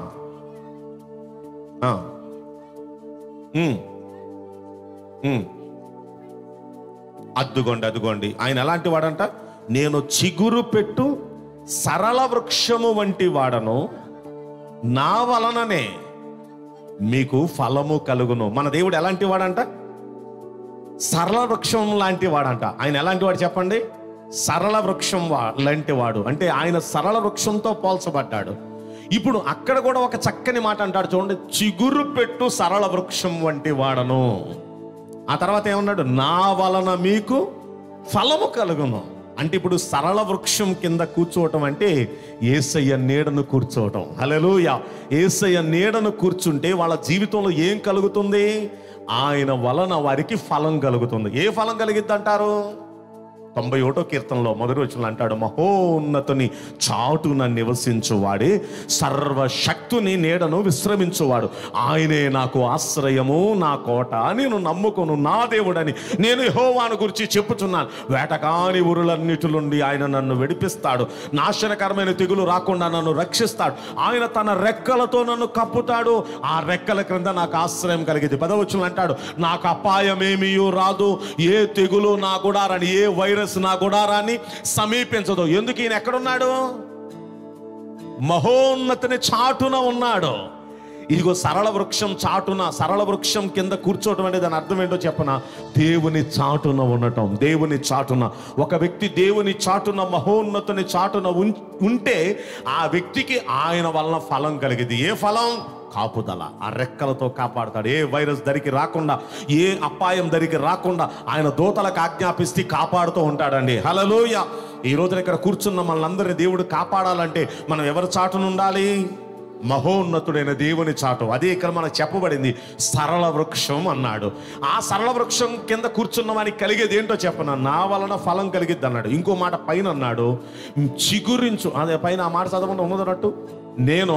ఆ. ఉమ్. ఉమ్. అద్దుకోండి అద్దుకోండి ఆయన ఎలాంటి వాడంట నేను చిగురు పెట్టు సరళ వృక్షము వంటి వాడను నా వలననే మీకు ఫలము కలుగును మన దేవుడు ఎలాంటి వాడంట సరళ వృక్షం లాంటి వాడంట ఆయన ఎలాంటి వాడు చెప్పండి సరళ వృక్షం వా లాంటి వాడు అంటే ఆయన సరళ వృక్షంతో పోల్చబడ్డాడు ఇప్పుడు అక్కడ కూడా ఒక చక్కని మాట అంటాడు చూడండి చిగురు పెట్టు సరళ వృక్షం వంటి వాడను ఆ తర్వాత ఏమన్నాడు నా వలన మీకు ఫలము కలుగును అంటే ఇప్పుడు సరళ వృక్షం కింద కూర్చోవటం అంటే ఏసయ్య నీడను కూర్చోవటం హలెలూయ ఏసయ్య నీడను కూర్చుంటే వాళ్ళ జీవితంలో ఏం కలుగుతుంది ఆయన వలన వారికి ఫలం కలుగుతుంది ఏ ఫలం కలిగిద్ది అంటారు తొంభై ఒకటో కీర్తనలో మొదటి వచ్చిన అంటాడు మహోన్నతుని చాటున నివసించువాడే సర్వశక్తుని నీడను విశ్రమించువాడు ఆయనే నాకు ఆశ్రయము నా కోట నేను నమ్ముకొను నా దేవుడని నేను యెహోవాను గురించి చెప్పుచున్నాను వేటకాని ఊరులన్నిటి నుండి ఆయన నన్ను విడిపిస్తాడు నాశనకరమైన తెగులు రాకుండా నన్ను రక్షిస్తాడు ఆయన తన రెక్కలతో నన్ను కప్పుతాడు ఆ రెక్కల క్రింద నాకు ఆశ్రయం కలిగింది పదవచ్చులు అంటాడు నాకు అపాయమేమీ రాదు ఏ తెగులు నా గుడారాన్ని ఏ వైరస్ నా గుడారాన్ని సమీపించదు ఎందుకు ఈయన ఎక్కడున్నాడు మహోన్నతిని చాటున ఉన్నాడు ఇదిగో సరళ వృక్షం చాటున సరళ వృక్షం కింద కూర్చోవటం అంటే దాని అర్థం ఏంటో చెప్పన దేవుని చాటున ఉండటం దేవుని చాటున ఒక వ్యక్తి దేవుని చాటున మహోన్నతుని చాటున ఉం- ఉంటే ఆ వ్యక్తికి ఆయన వలన ఫలం కలిగింది ఏ ఫలం కాపుదల ఆ రెక్కలతో కాపాడుతాడు ఏ వైరస్ దరికి రాకుండా ఏ అపాయం దరికి రాకుండా ఆయన దూతలకు ఆజ్ఞాపిస్తే కాపాడుతూ ఉంటాడండి హలలోయ ఈ రోజున ఇక్కడ కూర్చున్న మనందరినీ దేవుడు కాపాడాలంటే మనం ఎవరి చాటున ఉండాలి మహోన్నతుడైన దేవుని చాటు అదే ఇక్కడ మనకు చెప్పబడింది సరళ వృక్షం అన్నాడు ఆ సరళ వృక్షం కింద కూర్చున్న వానికి కలిగేది ఏంటో చెప్పన నా వలన ఫలం కలిగిద్ది అన్నాడు ఇంకో మాట పైన అన్నాడు చిగురించు అదే పైన ఆ మాట చదవకుండా ఉన్నదన్నట్టు నేను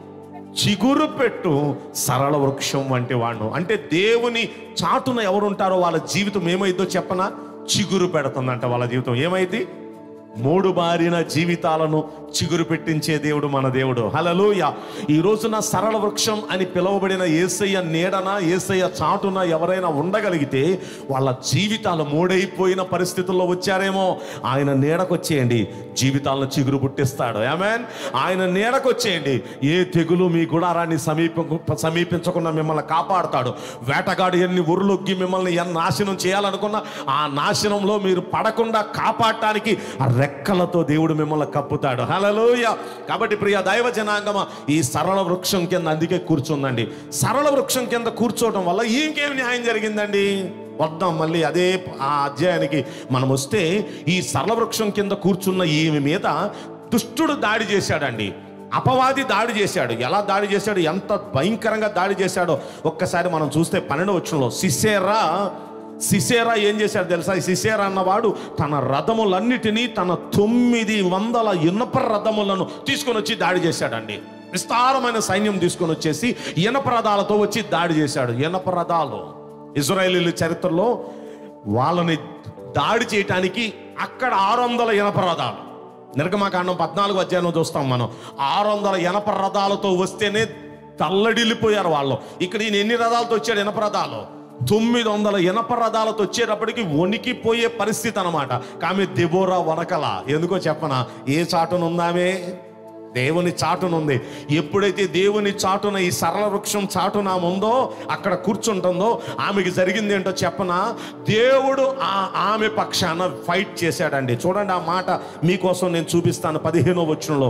చిగురు పెట్టు సరళ వృక్షం వంటి వాడు అంటే దేవుని చాటున ఎవరుంటారో వాళ్ళ జీవితం ఏమైందో చెప్పనా చిగురు పెడుతుందంట వాళ్ళ జీవితం ఏమైంది మూడు బారిన జీవితాలను చిగురు పెట్టించే దేవుడు మన దేవుడు హలలోయ ఈ రోజున సరళ వృక్షం అని పిలువబడిన ఏసయ్య నీడన ఏసయ్య చాటున ఎవరైనా ఉండగలిగితే వాళ్ళ జీవితాలు మూడైపోయిన పరిస్థితుల్లో వచ్చారేమో ఆయన నీడకొచ్చేయండి జీవితాలను చిగురు పుట్టిస్తాడు ఆమెన్ ఆయన నీడకొచ్చేయండి ఏ తెగులు మీ గుడారాన్ని సమీప సమీపించకుండా మిమ్మల్ని కాపాడుతాడు వేటగాడు ఎన్ని ఉరులొగ్గి మిమ్మల్ని ఎన్ని నాశనం చేయాలనుకున్నా ఆ నాశనంలో మీరు పడకుండా కాపాడటానికి ఆ రెక్కలతో దేవుడు మిమ్మల్ని కప్పుతాడు హలలోయ కాబట్టి ప్రియ దైవ జనాంగమ ఈ సరళ వృక్షం కింద అందుకే కూర్చుందండి సరళ వృక్షం కింద కూర్చోవడం వల్ల ఇంకేం న్యాయం జరిగిందండి వద్దాం మళ్ళీ అదే ఆ అధ్యాయానికి మనం వస్తే ఈ సరళ వృక్షం కింద కూర్చున్న ఈమె మీద దుష్టుడు దాడి చేశాడండి అపవాది దాడి చేశాడు ఎలా దాడి చేశాడు ఎంత భయంకరంగా దాడి చేశాడో ఒక్కసారి మనం చూస్తే పన్నెండు వచ్చంలో సిసేరా సిసేరా ఏం చేశాడు తెలుసా ఈ సిసేరా అన్నవాడు తన రథములన్నిటినీ తన తొమ్మిది వందల ఇనప రథములను తీసుకొని వచ్చి దాడి చేశాడండి విస్తారమైన సైన్యం తీసుకొని వచ్చేసి ఇనప రథాలతో వచ్చి దాడి చేశాడు ఇనప రథాలు ఇజ్రాయేలీల చరిత్రలో వాళ్ళని దాడి చేయటానికి అక్కడ ఆరు వందల ఇనప రథాలు నిర్గమాకాండం పద్నాలుగు అధ్యాయంలో చూస్తాం మనం ఆరు వందల ఎనప రథాలతో వస్తేనే తల్లడిల్లిపోయారు వాళ్ళు ఇక్కడ ఈయన ఎన్ని రథాలతో వచ్చాడు ఇనప రథాలు తొమ్మిది వందల ఇనప రథాలతో వచ్చేటప్పటికి వణికిపోయే పరిస్థితి అనమాట కానీ దెబోరా వనకల ఎందుకో చెప్పనా ఏ చాటునుందామే దేవుని చాటునుంది ఎప్పుడైతే దేవుని చాటున ఈ సరళ వృక్షం చాటున ఆమె ఉందో అక్కడ కూర్చుంటుందో ఆమెకి జరిగింది ఏంటో చెప్పనా దేవుడు ఆ ఆమె పక్షాన ఫైట్ చేశాడండి చూడండి ఆ మాట మీకోసం నేను చూపిస్తాను పదిహేనో వచనంలో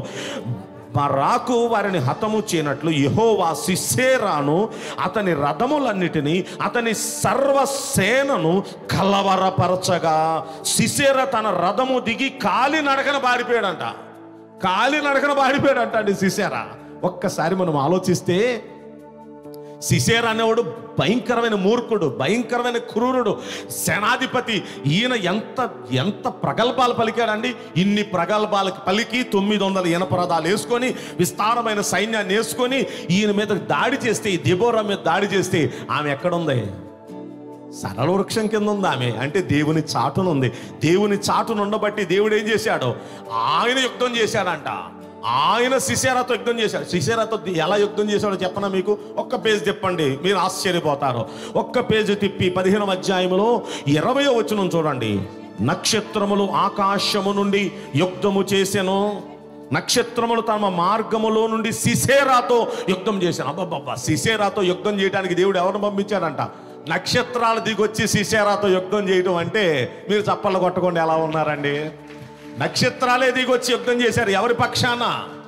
బరాకు వారిని హతము చేయనట్లు యెహోవా సిసేరాను అతని రథములన్నిటినీ అతని సర్వసేనను కలవరపరచగా సిసేర తన రథము దిగి కాలి నడకన బారిపోయాడంట కాలి నడకన బారిపోయాడంట అండి సిసేరా ఒక్కసారి మనం ఆలోచిస్తే సిసేర్ అనేవాడు భయంకరమైన మూర్ఖుడు భయంకరమైన క్రూరుడు సేనాధిపతి ఈయన ఎంత ఎంత ప్రగల్భాలు పలికాడండి ఇన్ని ప్రగల్భాలకు పలికి తొమ్మిది వందల ఎనపరదాలు వేసుకొని విస్తారమైన సైన్యాన్ని వేసుకొని ఈయన మీద దాడి చేస్తే ఈ దిబోరా మీద దాడి చేస్తే ఆమె ఎక్కడుంది సరళ వృక్షం కింద ఉంది ఆమె అంటే దేవుని చాటున ఉంది దేవుని చాటును ఉండబట్టి దేవుడు ఏం చేశాడు ఆయన యుద్ధం చేశాడంట ఆయన సిసేరాతో యుద్ధం చేశాడు సిసేరాతో ఎలా యుద్ధం చేశాడో చెప్పనా మీకు ఒక్క పేజ్ తిప్పండి మీరు ఆశ్చర్యపోతారు ఒక్క పేజీ తిప్పి పదిహేనవ అధ్యాయంలో ఇరవయో వచనం చూడండి నక్షత్రములు ఆకాశము నుండి యుద్ధము చేసెను నక్షత్రములు తమ మార్గములో నుండి సిసేరాతో యుద్ధం చేశాను అబ్బబ్బబ్బా సిసేరాతో యుద్ధం చేయడానికి దేవుడు ఎవరిని పంపించాడంట నక్షత్రాలు దిగొచ్చి సిసేరాతో యుద్ధం చేయడం అంటే మీరు చప్పలు కొట్టకుండా ఎలా ఉన్నారండి నక్షత్రాలే దిగొచ్చి యుద్ధం చేశారు ఎవరి పక్షాన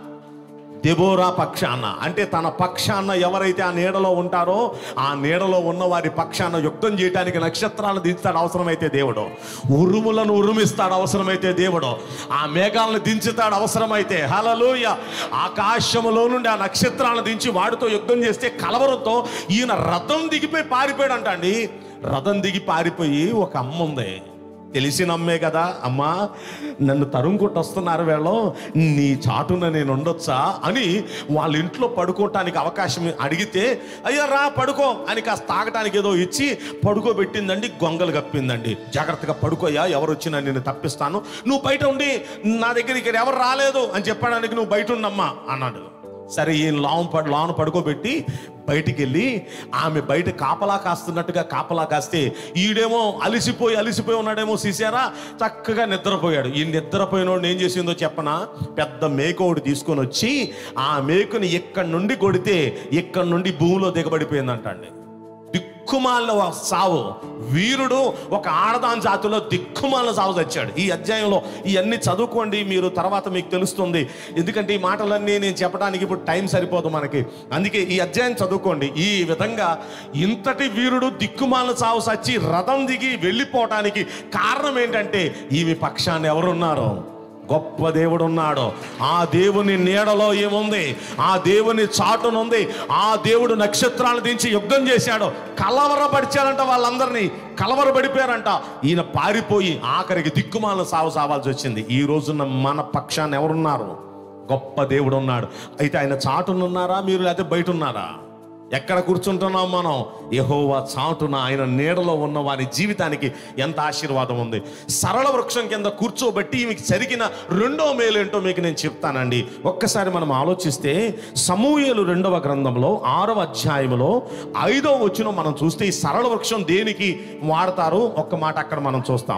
దెబోరా పక్షాన అంటే తన పక్షాన ఎవరైతే ఆ నీడలో ఉంటారో ఆ నీడలో ఉన్న వారి పక్షాన యుద్ధం చేయడానికి నక్షత్రాలను దించుతాడు అవసరమైతే దేవుడు ఉరుములను ఉరుమిస్తాడు అవసరమైతే దేవుడు ఆ మేఘాలను దించుతాడు అవసరమైతే హలలోయ ఆకాశములో నుండి ఆ నక్షత్రాలను దించి వాడితో యుద్ధం చేస్తే కలవరంతో ఈయన రథం దిగిపోయి పారిపోయాడు అంట అండి రథం దిగి పారిపోయి ఒక అమ్మ ఉంది తెలిసిన అమ్మే కదా అమ్మా నన్ను తరుముకుంటూ వస్తున్నారు వీళ్ళు నీ చాటున నేను ఉండొచ్చా అని వాళ్ళ ఇంట్లో పడుకోవటానికి అవకాశం అడిగితే అయ్యా రా పడుకో అని కాస్త తాగటానికి ఏదో ఇచ్చి పడుకోబెట్టిందండి గొంగలు కప్పిందండి జాగ్రత్తగా పడుకోయా ఎవరు వచ్చినా నేను తప్పిస్తాను నువ్వు బయట ఉండి నా దగ్గర ఇక్కడ ఎవరు రాలేదు అని చెప్పడానికి నువ్వు బయట ఉండమ్మా అన్నాడు సరే ఈ లాన్ పడు లాన్ పడుకోబెట్టి బయటికి వెళ్ళి ఆమె బయట కాపలా కాస్తున్నట్టుగా కాపలా కాస్తే ఈడేమో అలిసిపోయి అలిసిపోయి ఉన్నాడేమో చూసారా చక్కగా నిద్రపోయాడు ఈ నిద్రపోయినోడు ఏం చేసిందో చెప్పనా పెద్ద మేకోడు తీసుకొని వచ్చి ఆ మేకుని ఇక్కడి నుండి కొడితే ఇక్కడి నుండి భూమిలో దిగబడిపోయిందంట అండి దిక్కుమాల సావు వీరుడు ఒక ఆడదాని జాతిలో దిక్కుమాల సావు తెచ్చాడు ఈ అధ్యాయంలో ఇవన్నీ చదువుకోండి మీరు తర్వాత మీకు తెలుస్తుంది ఎందుకంటే ఈ మాటలన్నీ నేను చెప్పడానికి ఇప్పుడు టైం సరిపోదు మనకి అందుకే ఈ అధ్యాయం చదువుకోండి ఈ విధంగా ఇంతటి వీరుడు దిక్కుమాల సావు సచ్చి రథం దిగి వెళ్ళిపోవటానికి కారణం ఏంటంటే ఈమె పక్షాన్ని ఎవరున్నారు గొప్ప దేవుడు ఉన్నాడు ఆ దేవుని నీడలో ఏముంది ఆ దేవుని చాటునుంది ఆ దేవుడు నక్షత్రాలు దించి యుద్ధం చేశాడు కలవరపరిచాడంట వాళ్ళందరినీ కలవరపడిపోయారంట ఈయన పారిపోయి ఆఖరికి దిక్కుమాలను సాగు సావాల్సి వచ్చింది ఈ రోజున మన పక్షాన్ని ఎవరున్నారు గొప్ప దేవుడు ఉన్నాడు అయితే ఆయన చాటునున్నారా మీరు లేకపోతే బయట ఉన్నారా ఎక్కడ కూర్చుంటున్నాం మనం యహోవా చాటున ఆయన నీడలో ఉన్న వారి జీవితానికి ఎంత ఆశీర్వాదం ఉంది సరళ వృక్షం కింద కూర్చోబెట్టి మీకు జరిగిన రెండో మేలేంటో మీకు నేను చెప్తానండి ఒక్కసారి మనం ఆలోచిస్తే సమూహలు రెండవ గ్రంథంలో ఆరవ అధ్యాయంలో ఐదవ వచ్చిన మనం చూస్తే ఈ సరళ వృక్షం దేనికి వాడతారు ఒక్క మాట అక్కడ మనం చూస్తాం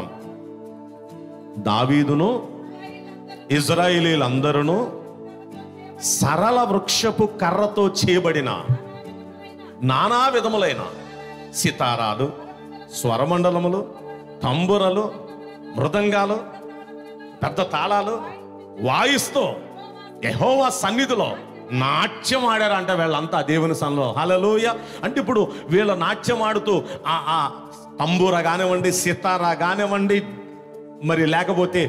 దావీదును ఇజ్రాయిలీలందరూ సరళ వృక్షపు కర్రతో చేయబడిన నానా విధములైన సితారాలు స్వరమండలములు తంబురలు మృదంగాలు పెద్ద తాళాలు వాయిస్తూ యెహోవా సన్నిధిలో నాట్యం ఆడారంట వీళ్ళంతా దేవుని సన్నిలో హలలోయ అంటే ఇప్పుడు వీళ్ళ నాట్యం ఆడుతూ ఆ ఆ తంబూర కానివ్వండి సితారా కానివ్వండి మరి లేకపోతే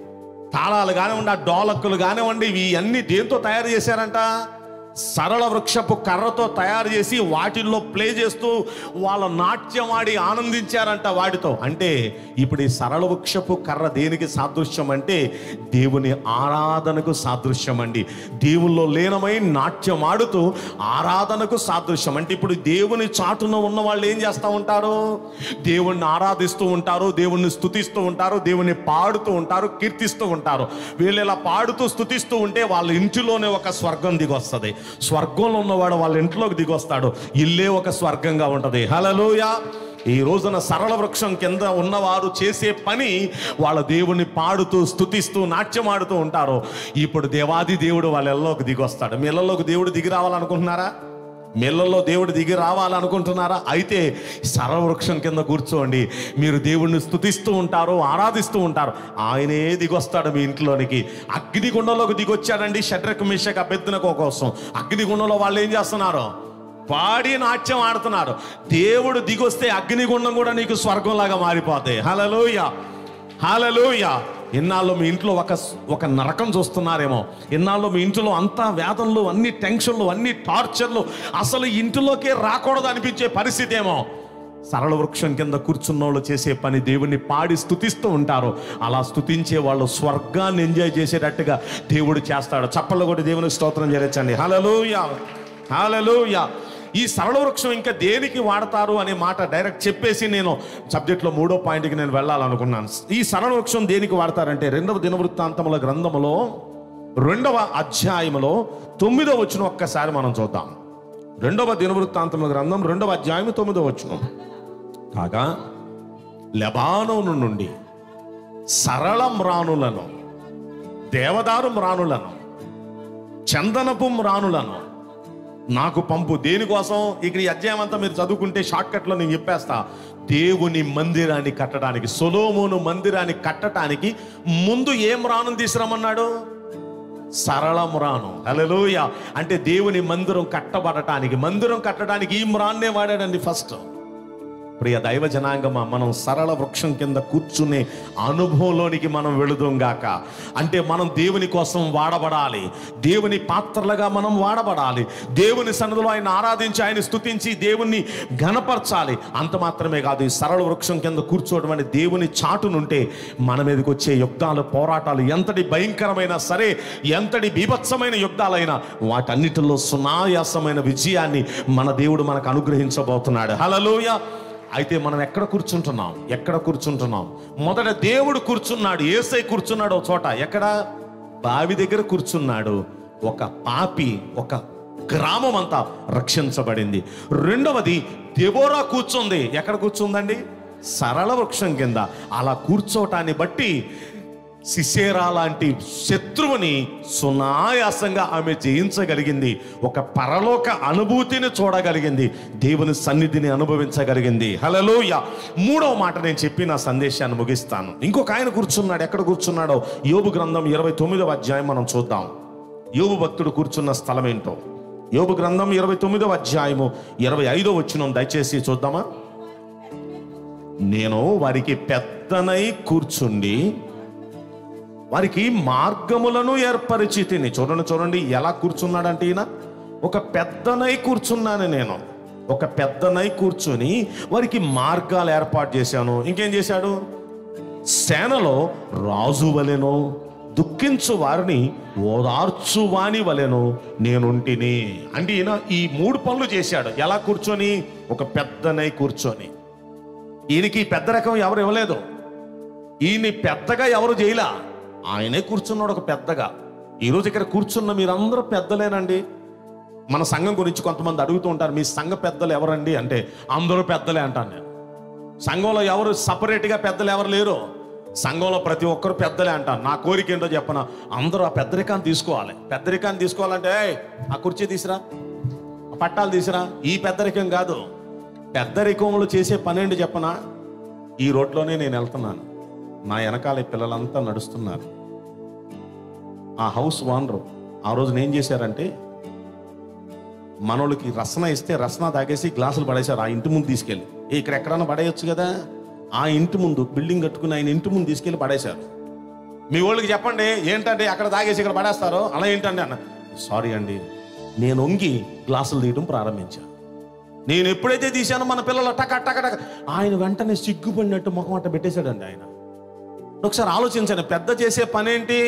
తాళాలు కానివ్వండి ఆ డోలక్కులు కానివ్వండి ఇవి అన్ని దేంతో తయారు చేశారంట సరళ వృక్షపు కర్రతో తయారు చేసి వాటిల్లో ప్లే చేస్తూ వాళ్ళ నాట్యం ఆడి ఆనందించారంట వాటితో అంటే ఇప్పుడు ఈ సరళ వృక్షపు కర్ర దేనికి సాదృశ్యం అంటే దేవుని ఆరాధనకు సాదృశ్యం అండి దేవుల్లో లీనమై నాట్యం ఆడుతూ ఆరాధనకు సాదృశ్యం అంటే ఇప్పుడు దేవుని చాటున ఉన్న వాళ్ళు ఏం చేస్తూ ఉంటారు దేవుణ్ణి ఆరాధిస్తూ ఉంటారు దేవుణ్ణి స్తుతిస్తూ ఉంటారు దేవుని పాడుతూ ఉంటారు కీర్తిస్తూ ఉంటారు వీళ్ళు ఇలా పాడుతూ స్తుతిస్తూ ఉంటే వాళ్ళ ఇంటిలోనే ఒక స్వర్గం దిగొస్తుంది స్వర్గంలో ఉన్నవాడు వాళ్ళ ఇంట్లోకి దిగొస్తాడు ఇల్లే ఒక స్వర్గంగా ఉంటది హలలోయ ఈ రోజున సరళ వృక్షం కింద ఉన్నవారు చేసే పని వాళ్ళ దేవుని పాడుతూ స్తుతిస్తూ నాట్యం ఆడుతూ ఉంటారు ఇప్పుడు దేవాది దేవుడు వాళ్ళ ఇళ్ళలోకి దిగొస్తాడు మీ ఇళ్ళలోకి దేవుడు దిగి రావాలనుకుంటున్నారా మిల్లలో దేవుడు దిగి రావాలనుకుంటున్నారా అయితే సర్వవృక్షం కింద కూర్చోండి మీరు దేవుణ్ణి స్తుతిస్తూ ఉంటారు ఆరాధిస్తూ ఉంటారు ఆయనే దిగొస్తాడు మీ ఇంట్లోనికి అగ్నిగుండంలోకి దిగొచ్చాడండి షడ్రక్ మిషక్ అభ్యర్థనకు కోసం అగ్నిగుండంలో వాళ్ళు ఏం చేస్తున్నారు పాడి నాట్యం ఆడుతున్నారు దేవుడు దిగొస్తే అగ్నిగుండం కూడా నీకు స్వర్గంలాగా మారిపోతాయి హలలోయ హాలలోయ ఇన్నాళ్ళు మీ ఇంట్లో ఒక ఒక నరకం చూస్తున్నారేమో ఇన్నాళ్ళు మీ ఇంట్లో అంతా వేదనలు అన్ని టెన్షన్లు అన్ని టార్చర్లు అసలు ఇంటిలోకే రాకూడదు అనిపించే పరిస్థితి ఏమో సరళ వృక్షం కింద కూర్చున్నోళ్ళు చేసే పని దేవుణ్ణి పాడి స్తుతిస్తూ ఉంటారు అలా స్తుతించే వాళ్ళు స్వర్గాన్ని ఎంజాయ్ చేసేటట్టుగా దేవుడు చేస్తాడు చప్పళ్ళు కూడా దేవునికి స్తోత్రం చేయొచ్చండి హలలోయ హలలోయ ఈ సరళ వృక్షం ఇంకా దేనికి వాడతారు అనే మాట డైరెక్ట్ చెప్పేసి నేను సబ్జెక్ట్లో మూడో పాయింట్కి నేను వెళ్ళాలనుకున్నాను ఈ సరళ వృక్షం దేనికి వాడతారంటే రెండవ దినవృత్తాంతముల గ్రంథములో రెండవ అధ్యాయములో తొమ్మిదో వచ్చిన ఒక్కసారి మనం చూద్దాం రెండవ దినవృత్తాంతముల గ్రంథం రెండవ అధ్యాయం తొమ్మిదో వచ్చిన కాగా లెబానోను నుండి సరళ మ్రాణులను దేవదారు మ్రాణులను చందనపు మ్రాణులను నాకు పంపు దేనికోసం ఇక్కడ ఈ అధ్యాయం అంతా మీరు చదువుకుంటే షార్ట్ కట్లో నేను చెప్పేస్తా దేవుని మందిరాన్ని కట్టడానికి సొలోమోను మందిరాన్ని కట్టడానికి ముందు ఏం రాను తీసుకురమ్మన్నాడు సరళ మ్రాను హల్లెలూయా అంటే దేవుని మందిరం కట్టబడటానికి మందిరం కట్టడానికి ఈ మ్రాన్నే వాడాడండి ఫస్ట్ ప్రియ దైవ జనాంగమా మనం సరళ వృక్షం కింద కూర్చునే అనుభవంలోనికి మనం వెళుదాం గాక అంటే మనం దేవుని కోసం వాడబడాలి దేవుని పాత్రలుగా మనం వాడబడాలి దేవుని సన్నిధిలో ఆయన ఆరాధించి ఆయన స్తుతించి దేవుణ్ణి ఘనపరచాలి అంత మాత్రమే కాదు ఈ సరళ వృక్షం కింద కూర్చోవడం అనే దేవుని చాటునుంటే మన మీదకి వచ్చే యుద్ధాలు పోరాటాలు ఎంతటి భయంకరమైన సరే ఎంతటి బీభత్సమైన యుద్ధాలైనా వాటన్నిటిలో సునాయాసమైన విజయాన్ని మన దేవుడు మనకు అనుగ్రహించబోతున్నాడు హలలోయ అయితే మనం ఎక్కడ కూర్చుంటున్నాం ఎక్కడ కూర్చుంటున్నాం మొదట దేవుడు కూర్చున్నాడు ఏసై కూర్చున్నాడు ఒక చోట ఎక్కడ బావి దగ్గర కూర్చున్నాడు ఒక పాపి ఒక గ్రామం అంతా రక్షించబడింది రెండవది దెబోరా కూర్చుంది ఎక్కడ కూర్చుందండి సరళ వృక్షం కింద అలా కూర్చోటాన్ని బట్టి సిసేరా లాంటి శత్రువుని సునాయాసంగా ఆమె జయించగలిగింది ఒక పరలోక అనుభూతిని చూడగలిగింది దేవుని సన్నిధిని అనుభవించగలిగింది హలలోయ మూడవ మాట నేను చెప్పి నా సందేశాన్ని ముగిస్తాను ఇంకొక ఆయన కూర్చున్నాడు ఎక్కడ కూర్చున్నాడో యోబు గ్రంథం ఇరవై తొమ్మిదవ అధ్యాయం మనం చూద్దాం యోబు భక్తుడు కూర్చున్న స్థలం ఏంటో యోబు గ్రంథం ఇరవై తొమ్మిదవ అధ్యాయము ఇరవై ఐదో వచ్చిన దయచేసి చూద్దామా నేను వారికి పెద్దనై కూర్చుండి వారికి మార్గములను ఏర్పరిచి తిని చూడండి చూడండి ఎలా కూర్చున్నాడంటే ఈయన ఒక పెద్దనై కూర్చున్నాను నేను ఒక పెద్దనై కూర్చొని వారికి మార్గాలు ఏర్పాటు చేశాను ఇంకేం చేశాడు సేనలో రాజు వలెను దుఃఖించు వారిని ఓదార్చు వాని వలెను నేనుంటిని అంటే ఈయన ఈ మూడు పనులు చేశాడు ఎలా కూర్చొని ఒక పెద్దనై కూర్చొని ఈయనకి ఈ పెద్ద రకం ఎవరు ఇవ్వలేదు ఈయన్ని పెద్దగా ఎవరు చేయలా ఆయనే కూర్చున్నాడు ఒక పెద్దగా ఈరోజు ఇక్కడ కూర్చున్న మీరందరూ పెద్దలేనండి మన సంఘం గురించి కొంతమంది అడుగుతూ ఉంటారు మీ సంఘ పెద్దలు ఎవరండి అంటే అందరూ పెద్దలే అంటాను నేను సంఘంలో ఎవరు సపరేట్గా పెద్దలు ఎవరు లేరు సంఘంలో ప్రతి ఒక్కరు పెద్దలే అంటాను నా కోరిక ఏంటో చెప్పన అందరూ ఆ పెద్దరికాన్ని తీసుకోవాలి పెద్దరికాన్ని తీసుకోవాలంటే "ఏయ్, ఆ కుర్చీ తీసిరా ఆ పట్టాలు తీసిరా ఈ పెద్దరికం కాదు పెద్దరికంలో చేసే పని ఏంటి చెప్పనా ఈ రోడ్లోనే నేను వెళ్తున్నాను నా వెనకాల ఈ పిల్లలంతా నడుస్తున్నారు ఆ హౌస్ ఓనరు ఆ రోజున ఏం చేశారంటే మనోళ్ళకి రసన ఇస్తే రసన తాగేసి గ్లాసులు పడేశారు ఆ ఇంటి ముందు తీసుకెళ్ళి "ఏ, ఇక్కడ ఎక్కడన్నా పడేయొచ్చు కదా ఆ ఇంటి ముందు బిల్డింగ్ కట్టుకుని ఆయన ఇంటి ముందు తీసుకెళ్ళి పడేశారు మీ వాళ్ళకి చెప్పండి ఏంటంటే అక్కడ తాగేసి ఇక్కడ పడేస్తారు అలా ఏంటండి అన్న సారీ అండి నేను వంగి గ్లాసులు తీయడం ప్రారంభించాను నేను ఎప్పుడైతే తీశానో మన పిల్లలు టక టక టక ఆయన వెంటనే సిగ్గుపడినట్టు ముఖం అట్ట పెట్టేశాడండి ఆయన ఒకసారి ఆలోచించండి పెద్ద చేసే పనేంటి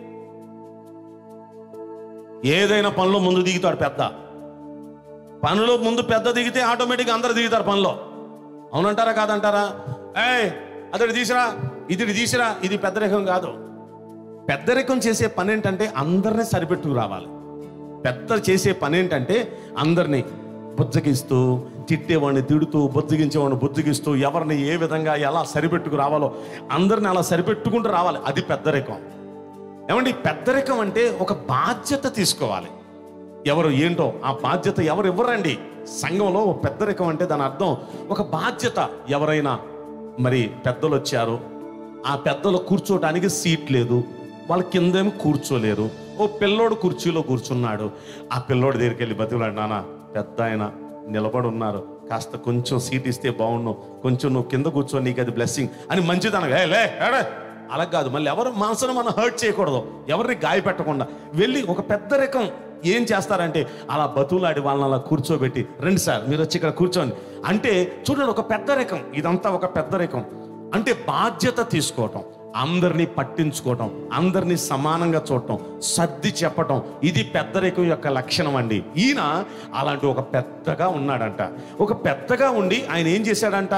ఏదైనా పనిలో ముందు దిగుతాడు పెద్ద పనిలో ముందు పెద్ద దిగితే ఆటోమేటిక్గా అందరు దిగుతారు పనిలో అవునంటారా కాదంటారా ఏయ్ అతడు తీసిరా ఇది తీసిరా ఇది పెద్దరికం కాదు పెద్దరికం చేసే పని ఏంటంటే అందరినీ సరిపెట్టుకు రావాలి పెద్ద చేసే పని ఏంటంటే అందరినీ బుజ్జగిస్తూ తిట్టేవాడిని తిడుతూ బుజ్జగించేవాడిని బుజ్జగిస్తూ ఎవరిని ఏ విధంగా ఎలా సరిపెట్టుకు రావాలో అందరిని అలా సరిపెట్టుకుంటూ రావాలి అది పెద్దరికం ఏమండి పెద్దరికం అంటే ఒక బాధ్యత తీసుకోవాలి ఎవరు ఏంటో ఆ బాధ్యత ఎవరు ఇవ్వరండి సంఘంలో పెద్దరికం అంటే దాని అర్థం ఒక బాధ్యత ఎవరైనా మరి పెద్దలు వచ్చారు ఆ పెద్దలు కూర్చోటానికి సీట్ లేదు వాళ్ళ కిందేమో కూర్చోలేరు ఓ పిల్లోడు కుర్చీలో కూర్చున్నాడు ఆ పిల్లోడి దగ్గరికి వెళ్ళి బతిలాడు నాన్న పెద్ద ఆయన నిలబడి ఉన్నారు కాస్త కొంచెం సీట్ ఇస్తే బాగున్నావు కొంచెం నువ్వు కింద కూర్చో నీకు అది బ్లెస్సింగ్ అని మంచిదనగా "ఏ, లే ఏడే." అలా కాదు మళ్ళీ ఎవరు మనసును మనం హర్ట్ చేయకూడదు ఎవరిని గాయపెట్టకుండా వెళ్ళి ఒక పెద్ద రకం ఏం చేస్తారంటే అలా బతులాడి వాళ్ళని అలా కూర్చోబెట్టి రండి సార్ మీరు వచ్చి ఇక్కడ కూర్చోండి అంటే చూడండి ఒక పెద్ద రకం ఇదంతా ఒక పెద్ద రకం అంటే బాధ్యత తీసుకోవటం అందరినీ పట్టించుకోవటం అందరినీ సమానంగా చూడటం సర్ది చెప్పటం ఇది పెద్దరికం యొక్క లక్షణం అండి ఈయన అలాంటి ఒక పెద్దగా ఉన్నాడంట ఒక పెద్దగా ఉండి ఆయన ఏం చేశాడంట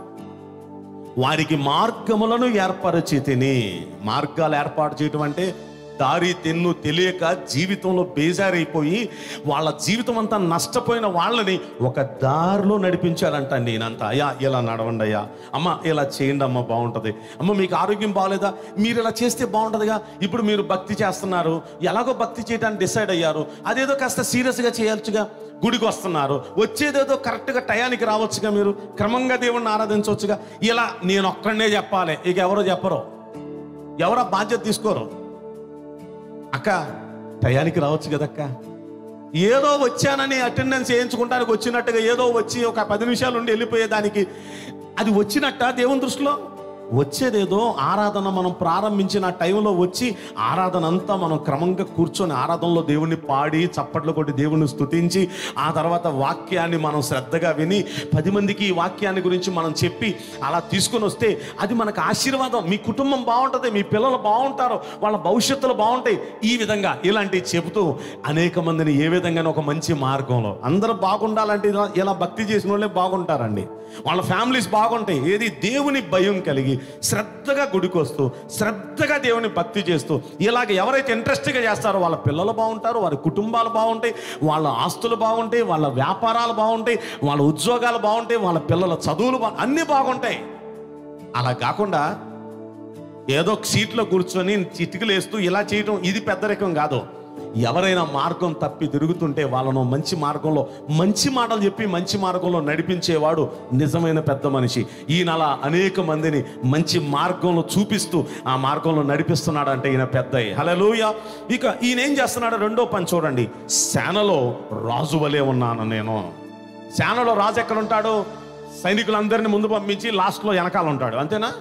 వారికి మార్గములను ఏర్పరచి తిని మార్గాలు ఏర్పాటు చేయటం అంటే దారి తెన్ను తెలియక జీవితంలో బేజారైపోయి వాళ్ళ జీవితం అంతా నష్టపోయిన వాళ్ళని ఒక దారిలో నడిపించాడంట నేనంతా అయ్యా ఇలా నడవండి అయ్యా అమ్మ ఇలా చేయండి అమ్మ బాగుంటుంది అమ్మ మీకు ఆరోగ్యం బాగాలేదా మీరు ఇలా చేస్తే బాగుంటుందిగా ఇప్పుడు మీరు భక్తి చేస్తున్నారు ఎలాగో భక్తి చేయడానికి డిసైడ్ అయ్యారు అదేదో కాస్త సీరియస్గా చేయొచ్చుగా గుడికి వస్తున్నారు వచ్చేదేదో కరెక్ట్గా టయానికి రావచ్చుగా మీరు క్రమంగా దేవుణ్ణి ఆరాధించవచ్చుగా ఇలా నేను ఒక్కడనే చెప్పాలి ఇక ఎవరో చెప్పరు ఎవరో బాధ్యత తీసుకోరు అక్క టయానికి రావచ్చు కదక్క ఏదో వచ్చానని అటెండెన్స్ వేయించుకుంటానికి వచ్చినట్టుగా ఏదో వచ్చి ఒక పది నిమిషాలు ఉండి వెళ్ళిపోయేదానికి అది వచ్చినట్ట దేవుని దృష్టిలో వచ్చేదేదో ఆరాధన మనం ప్రారంభించిన టైంలో వచ్చి ఆరాధన అంతా మనం క్రమంగా కూర్చొని ఆరాధనలో దేవుణ్ణి పాడి చప్పట్లు కొట్టి దేవుణ్ణి స్తుతించి ఆ తర్వాత వాక్యాన్ని మనం శ్రద్ధగా విని పది మందికి ఈ వాక్యాన్ని గురించి మనం చెప్పి అలా తీసుకొని వస్తే అది మనకు ఆశీర్వాదం మీ కుటుంబం బాగుంటుంది మీ పిల్లలు బాగుంటారు వాళ్ళ భవిష్యత్తులు బాగుంటాయి ఈ విధంగా ఇలాంటివి చెబుతూ అనేక మందిని ఏ విధంగా ఒక మంచి మార్గంలో అందరూ బాగుండాలంటే ఇలా- ఇలా భక్తి చేసిన వాళ్ళే బాగుంటారండి వాళ్ళ ఫ్యామిలీస్ బాగుంటాయి ఏది దేవుని భయం కలిగి శ్రద్ధగా గుడికొస్తూ శ్రద్ధగా దేవుని భక్తి చేస్తూ ఇలాగ ఎవరైతే ఇంట్రెస్ట్గా చేస్తారో వాళ్ళ పిల్లలు బాగుంటారు వారి కుటుంబాలు బాగుంటాయి వాళ్ళ ఆస్తులు బాగుంటాయి వాళ్ళ వ్యాపారాలు బాగుంటాయి వాళ్ళ ఉద్యోగాలు బాగుంటాయి వాళ్ళ పిల్లల చదువులు బా అన్నీ బాగుంటాయి అలా కాకుండా ఏదో సీట్లో కూర్చొని చిటికలు వేస్తూ ఇలా చేయటం ఇది పెద్దరికం కాదు ఎవరైనా మార్గం తప్పి తిరుగుతుంటే వాళ్ళను మంచి మార్గంలో మంచి మాటలు చెప్పి మంచి మార్గంలో నడిపించేవాడు నిజమైన పెద్ద మనిషి ఈయన అలా అనేక మందిని మంచి మార్గంలో చూపిస్తూ ఆ మార్గంలో నడిపిస్తున్నాడు అంటే ఈయన పెద్ద హలలోయ ఇక ఈయన ఏం చేస్తున్నాడు రెండో పని చూడండి సేనలో రాజు వలె ఉన్నాను నేను సేనలో రాజు ఎక్కడ ఉంటాడు సైనికులందరినీ ముందు పంపించి లాస్ట్లో వెనకాల ఉంటాడు అంతేనా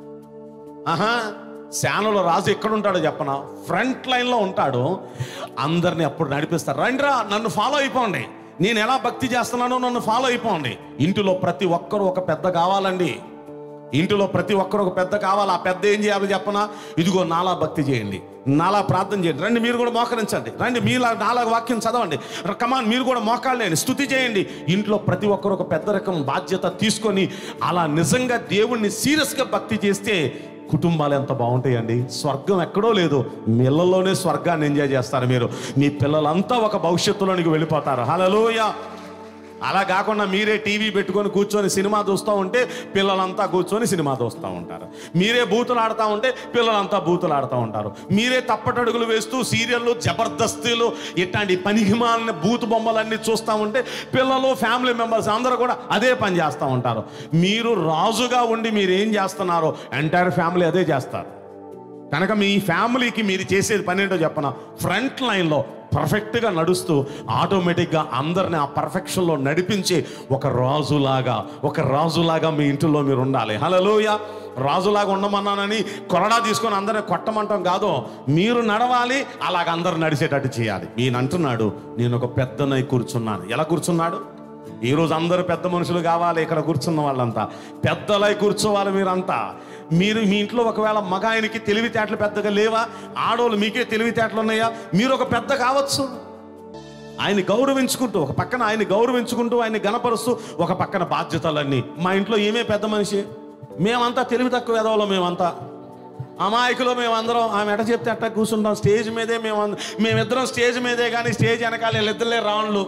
ఆహా శానలో రాజు ఎక్కడ ఉంటాడో చెప్పనా ఫ్రంట్ లైన్లో ఉంటాడు అందరిని అప్పుడు నడిపిస్తారు రండిరా నన్ను ఫాలో అయిపోండి నేను ఎలా భక్తి చేస్తున్నానో నన్ను ఫాలో అయిపోండి ఇంటిలో ప్రతి ఒక్కరు ఒక పెద్ద కావాలండి ఇంటిలో ప్రతి ఒక్కరు ఒక పెద్ద కావాలి ఆ పెద్ద ఏం చేయాలో చెప్పనా ఇదిగో నాలా భక్తి చేయండి నాలా ప్రార్థన చేయండి రండి మీరు కూడా మోకరించండి రండి మీలా నాలా వాక్యం చదవండి కమాన్ మీరు కూడా మోకాళ్ళేయండి స్థుతి చేయండి ఇంట్లో ప్రతి ఒక్కరు ఒక పెద్ద రకం బాధ్యత తీసుకొని అలా నిజంగా దేవుణ్ణి సీరియస్గా భక్తి చేస్తే కుటుంబాలు ఎంత బాగుంటాయండి స్వర్గం ఎక్కడో లేదు మీ ఇళ్ళలోనే స్వర్గాన్ని ఎంజాయ్ చేస్తారు మీరు మీ పిల్లలంతా ఒక భవిష్యత్తులోనికి వెళ్ళిపోతారు హలోయ అలా కాకుండా మీరే టీవీ పెట్టుకొని కూర్చొని సినిమా చూస్తూ ఉంటే పిల్లలంతా కూర్చొని సినిమా చూస్తూ ఉంటారు మీరే బూతులు ఆడుతూ ఉంటే పిల్లలంతా బూతులు ఆడుతూ ఉంటారు మీరే తప్పటడుగులు వేస్తూ సీరియళ్ళు జబర్దస్తులు ఇట్లాంటి పనికిమాలిన బూతు బొమ్మలన్నీ చూస్తూ ఉంటే పిల్లలు ఫ్యామిలీ మెంబర్స్ అందరూ కూడా అదే పని చేస్తూ ఉంటారు మీరు రాజుగా ఉండి మీరు ఏం చేస్తున్నారో ఎంటైర్ ఫ్యామిలీ అదే చేస్తారు కనుక మీ ఫ్యామిలీకి మీరు చేసేది పని ఏంటో చెప్పన ఫ్రంట్ లైన్లో పర్ఫెక్ట్గా నడుస్తూ ఆటోమేటిక్గా అందరిని ఆ పర్ఫెక్షన్లో నడిపించి ఒక రాజులాగా ఒక రాజులాగా మీ ఇంటిలో మీరు ఉండాలి హలోయ రాజులాగా ఉండమన్నానని కొరడా తీసుకొని అందరిని కొట్టమంటాం కాదు మీరు నడవాలి అలాగ అందరు నడిచేటట్టు చేయాలి ఈయన అంటున్నాడు నేను ఒక పెద్దనై కూర్చున్నాను ఎలా కూర్చున్నాడు ఈరోజు అందరూ పెద్ద మనుషులు కావాలి ఇక్కడ కూర్చున్న వాళ్ళంతా పెద్దలై కూర్చోవాలి మీరంతా మీరు మీ ఇంట్లో ఒకవేళ మగ ఆయనకి తెలివితేటలు పెద్దగా లేవా ఆడవాళ్ళు మీకే తెలివితేటలు ఉన్నాయా మీరు ఒక పెద్ద కావచ్చు ఆయన గౌరవించుకుంటూ ఒక పక్కన ఆయన గౌరవించుకుంటూ ఆయన గణపరుస్తూ ఒక పక్కన బాధ్యతలన్నీ మా ఇంట్లో ఏమే పెద్ద మనిషి మేమంతా తెలివి తక్కువ ఎదవలో మేమంతా అమాయకులు మేమందరం ఆమె ఎట చెప్తే అట్ట కూర్చుంటాం స్టేజ్ మీదే మేము మేమిద్దరం స్టేజ్ మీదే కానీ స్టేజ్ వెనకాల వీళ్ళిద్దరులే రాళ్ళు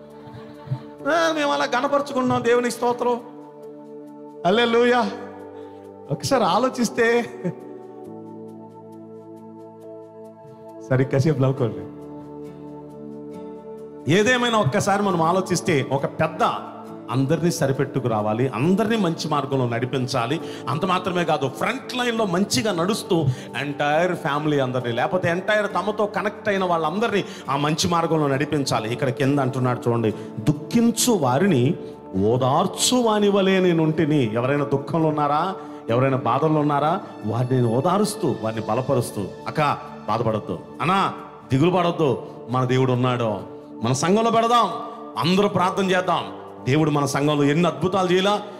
ఆ, మేము అలా గణపరుచుకుంటున్నాం దేవుని స్తోత్రం అల్లే ఒకసారి ఆలోచిస్తే సరిగ్గా సేపు నవ్వుకోండి ఏదేమైనా ఒక్కసారి మనం ఆలోచిస్తే ఒక పెద్ద అందరినీ సరిపెట్టుకు రావాలి అందరినీ మంచి మార్గంలో నడిపించాలి అంత మాత్రమే కాదు ఫ్రంట్ లైన్లో మంచిగా నడుస్తూ ఎంటైర్ ఫ్యామిలీ అందరినీ లేకపోతే ఎంటైర్ తమతో కనెక్ట్ అయిన వాళ్ళందరినీ ఆ మంచి మార్గంలో నడిపించాలి ఇక్కడ కింద అంటున్నాడు చూడండి దుఃఖించు వారిని ఓదార్చు వాని వలే నేను ఉంటిని ఎవరైనా దుఃఖంలో ఉన్నారా ఎవరైనా బాధల్లో ఉన్నారా వారిని నేను ఓదారుస్తూ వారిని బలపరుస్తూ అక్క బాధపడద్దు అన్నా దిగులు పడొద్దు మన దేవుడు ఉన్నాడు మన సంఘంలో పెడదాం అందరూ ప్రార్థన చేద్దాం దేవుడు మన సంఘంలో ఎన్ని అద్భుతాలు చేయాలా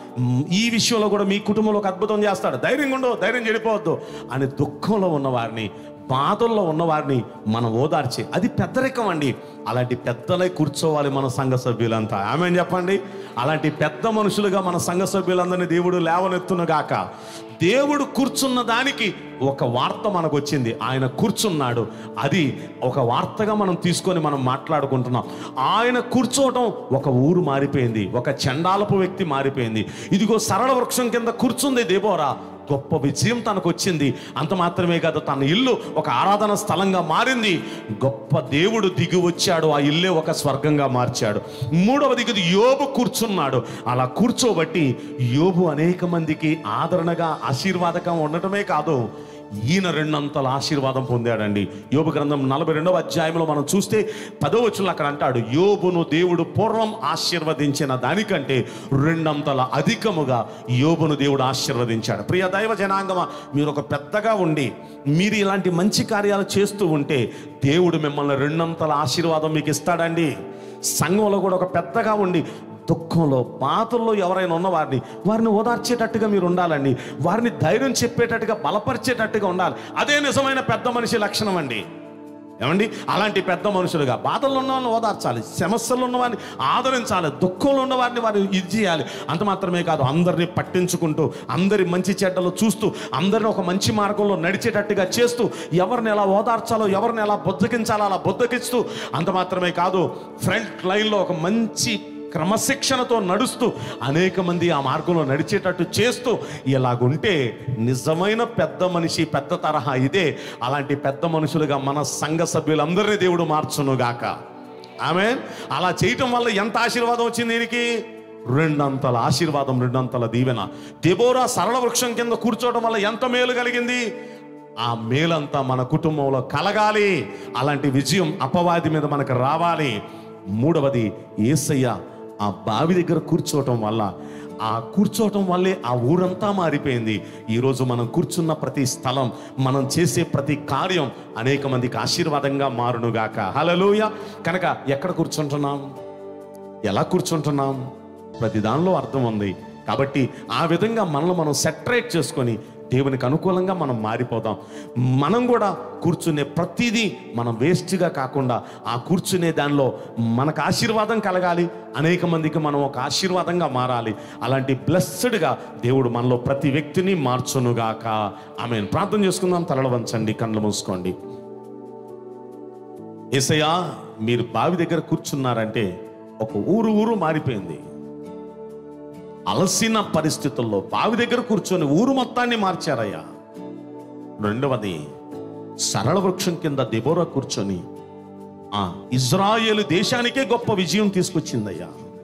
మ్, ఈ విషయంలో కూడా మీ కుటుంబంలో ఒక అద్భుతం చేస్తాడు ధైర్యంగా ఉండు ధైర్యం చెడిపోవద్దు అని దుఃఖంలో ఉన్నవారిని బాధల్లో ఉన్నవారిని మనం ఓదార్చే అది పెద్దరికం అండి అలాంటి పెద్దలై కూర్చోవాలి మన సంఘ సభ్యులంతా ఆమె చెప్పండి అలాంటి పెద్ద మనుషులుగా మన సంఘ సభ్యులందరినీ దేవుడు లేవనెత్తునుగాక దేవుడు కూర్చున్న దానికి ఒక వార్త మనకు వచ్చింది ఆయన కూర్చున్నాడు అది ఒక వార్తగా మనం తీసుకొని మనం మాట్లాడుకుంటున్నాం ఆయన కూర్చోవటం ఒక ఊరు మారిపోయింది ఒక చండాలపు వ్యక్తి మారిపోయింది ఇదిగో సరళ వృక్షం కింద కూర్చుంది దేబోరా గొప్ప విజయం తనకు వచ్చింది అంత మాత్రమే కాదు తన ఇల్లు ఒక ఆరాధన స్థలంగా మారింది గొప్ప దేవుడు దిగి వచ్చాడు ఆ ఇల్లే ఒక స్వర్గంగా మార్చాడు మూడవది ఇది యోబు కూర్చున్నాడు అలా కూర్చోబట్టి యోబు అనేక మందికి ఆదరణగా ఆశీర్వాదకం ఉండటమే కాదు ఈయన రెండంతల ఆశీర్వాదం పొందాడండి యోబు గ్రంథం నలభై రెండవ అధ్యాయంలో మనం చూస్తే పదో వచ్చులు అక్కడ అంటాడు యోబును దేవుడు పూర్వం ఆశీర్వదించిన దానికంటే రెండంతల అధికముగా యోబును దేవుడు ఆశీర్వదించాడు ప్రియ దైవ జనాంగమ మీరు ఒక పెద్దగా ఉండి మీరు ఇలాంటి మంచి కార్యాలు చేస్తూ ఉంటే దేవుడు మిమ్మల్ని రెండంతల ఆశీర్వాదం మీకు ఇస్తాడండి సంఘంలో కూడా ఒక పెద్దగా ఉండి దుఃఖంలో బాధల్లో ఎవరైనా ఉన్న వారిని వారిని ఓదార్చేటట్టుగా మీరు ఉండాలండి వారిని ధైర్యం చెప్పేటట్టుగా బలపరిచేటట్టుగా ఉండాలి అదే నిజమైన పెద్ద మనిషి లక్షణం అండి ఏమండి అలాంటి పెద్ద మనుషులుగా బాధల్లో ఉన్న వాళ్ళని ఓదార్చాలి సమస్యలు ఉన్న వారిని ఆదరించాలి దుఃఖంలో ఉన్న వారిని వారిని ఇది చేయాలి అంత మాత్రమే కాదు అందరినీ పట్టించుకుంటూ అందరి మంచి చెడ్డలు చూస్తూ అందరిని ఒక మంచి మార్గంలో నడిచేటట్టుగా చేస్తూ ఎవరిని ఎలా ఓదార్చాలో ఎవరిని ఎలా బుద్ధకించాలో అలా బుద్ధకిస్తూ అంత మాత్రమే కాదు ఫ్రంట్ లైన్లో ఒక మంచి క్రమశిక్షణతో నడుస్తూ అనేక మంది ఆ మార్గంలో నడిచేటట్టు చేస్తూ ఇలాగుంటే నిజమైన పెద్ద మనిషి పెద్ద తరహా ఇదే అలాంటి పెద్ద మనుషులుగా మన సంఘ సభ్యులందరినీ దేవుడు మార్చునుగాక ఆమె అలా చేయటం వల్ల ఎంత ఆశీర్వాదం వచ్చింది దీనికి రెండంతల ఆశీర్వాదం రెండంతల దీవెన దెబోరా సరళ వృక్షం కింద కూర్చోవడం వల్ల ఎంత మేలు కలిగింది ఆ మేలంతా మన కుటుంబంలో కలగాలి అలాంటి విజయం అపవాది మీద మనకు రావాలి మూడవది ఏసయ్య ఆ బావి దగ్గర కూర్చోవటం వల్ల ఆ కూర్చోవటం వల్లే ఆ ఊరంతా మారిపోయింది ఈరోజు మనం కూర్చున్న ప్రతి స్థలం మనం చేసే ప్రతి కార్యం అనేక మందికి ఆశీర్వాదంగా మారునుగాక హలలోయ కనుక ఎక్కడ కూర్చుంటున్నాం ఎలా కూర్చుంటున్నాం ప్రతి దానిలో అర్థం ఉంది కాబట్టి ఆ విధంగా మనల్ని మనం సెటరేట్ చేసుకొని దేవునికి అనుకూలంగా మనం మారిపోదాం మనం కూడా కూర్చునే ప్రతిదీ మనం వేస్ట్గా కాకుండా ఆ కూర్చునే దానిలో మనకు ఆశీర్వాదం కలగాలి అనేక మందికి మనం ఒక ఆశీర్వాదంగా మారాలి అలాంటి బ్లెస్సడ్గా దేవుడు మనలో ప్రతి వ్యక్తిని మార్చునుగాక ఆమె ప్రార్థన చేసుకుందాం తలలు వంచండి కళ్ళు మూసుకోండి ఏసయ్యా మీరు బావి దగ్గర కూర్చున్నారంటే ఒక ఊరు ఊరు మారిపోయింది అలసిన పరిస్థితుల్లో బావి దగ్గర కూర్చొని ఊరు మొత్తాన్ని మార్చారయ్యా రెండవది సరళ వృక్షం కింద దెబోరా కూర్చొని ఆ ఇజ్రాయేలు దేశానికే గొప్ప విజయం తీసుకొచ్చిందయ్యా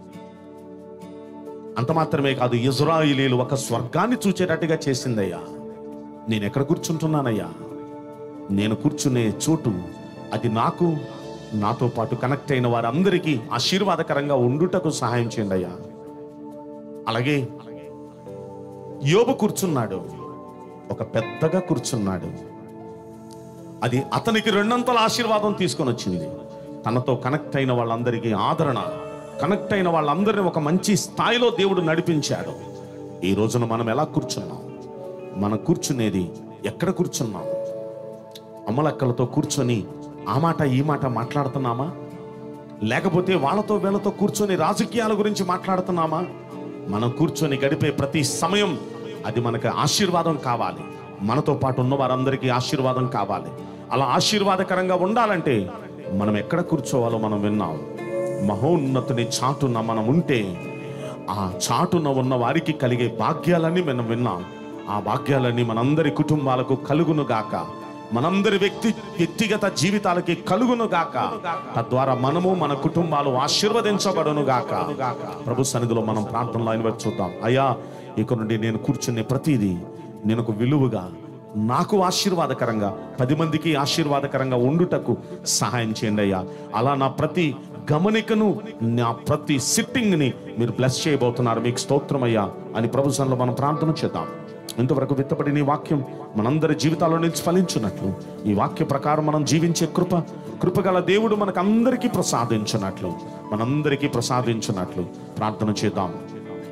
అంత మాత్రమే కాదు ఇజ్రాయిలీలు ఒక స్వర్గాన్ని చూచేటట్టుగా చేసిందయ్యా నేను ఎక్కడ కూర్చుంటున్నానయ్యా నేను కూర్చునే చోటు అది నాకు నాతో పాటు కనెక్ట్ అయిన వారందరికీ ఆశీర్వాదకరంగా ఉండుటకు సహాయం చేయండి అయ్యా అలాగే యోబు కూర్చున్నాడు ఒక పెద్దగా కూర్చున్నాడు అది అతనికి రెండంతల ఆశీర్వాదం తీసుకొని వచ్చింది తనతో కనెక్ట్ అయిన వాళ్ళందరికీ ఆదరణ కనెక్ట్ అయిన వాళ్ళందరినీ ఒక మంచి స్థాయిలో దేవుడు నడిపించాడు ఈ రోజున మనం ఎలా కూర్చున్నాం మనం కూర్చునేది ఎక్కడ కూర్చున్నాం అమ్మలక్కలతో కూర్చొని ఆ మాట ఈ మాట మాట్లాడుతున్నామా లేకపోతే వాళ్ళతో వీళ్ళతో కూర్చొని రాజకీయాల గురించి మాట్లాడుతున్నామా మనం కూర్చొని గడిపే ప్రతి సమయం అది మనకు ఆశీర్వాదం కావాలి మనతో పాటు ఉన్న వారందరికీ ఆశీర్వాదం కావాలి అలా ఆశీర్వాదకరంగా ఉండాలంటే మనం ఎక్కడ కూర్చోవాలో మనం విన్నాం మహోన్నతుని చాటున మనం ఉంటే ఆ చాటున ఉన్న వారికి కలిగే భాగ్యాలన్నీ మనం విన్నాం ఆ భాగ్యాలన్నీ మనందరి కుటుంబాలకు కలుగును గాక మనందరి వ్యక్తి వ్యక్తిగత జీవితాలకి కలుగును గాక తద్వారా మనము మన కుటుంబాలు ఆశీర్వదించబడును గాక ప్రభు సన్నిధిలో మనం ప్రార్థనలో ఆయన వైపు చూద్దాం అయ్యా ఇక నుండి నేను కూర్చునే ప్రతిదీ నేను ఒక విలువగా నాకు ఆశీర్వాదకరంగా పది మందికి ఆశీర్వాదకరంగా ఉండుటకు సహాయం చేయండి అయ్యా అలా నా ప్రతి గమనికను నా ప్రతి సిట్టింగ్ని మీరు బ్లెస్ చేయబోతున్నారు మీకు స్తోత్రమయ్యా అని ప్రభు సన్నిధిలో మనం ప్రార్థన చేద్దాం ఇంతవరకు విత్తబడిన ఈ వాక్యం మనందరి జీవితాల్లో నుంచి ఫలించున్నట్లు ఈ వాక్య ప్రకారం మనం జీవించే కృప కృపగల దేవుడు మనకు అందరికీ ప్రసాదించున్నట్లు మనందరికీ ప్రసాదించున్నట్లు ప్రార్థన చేద్దాం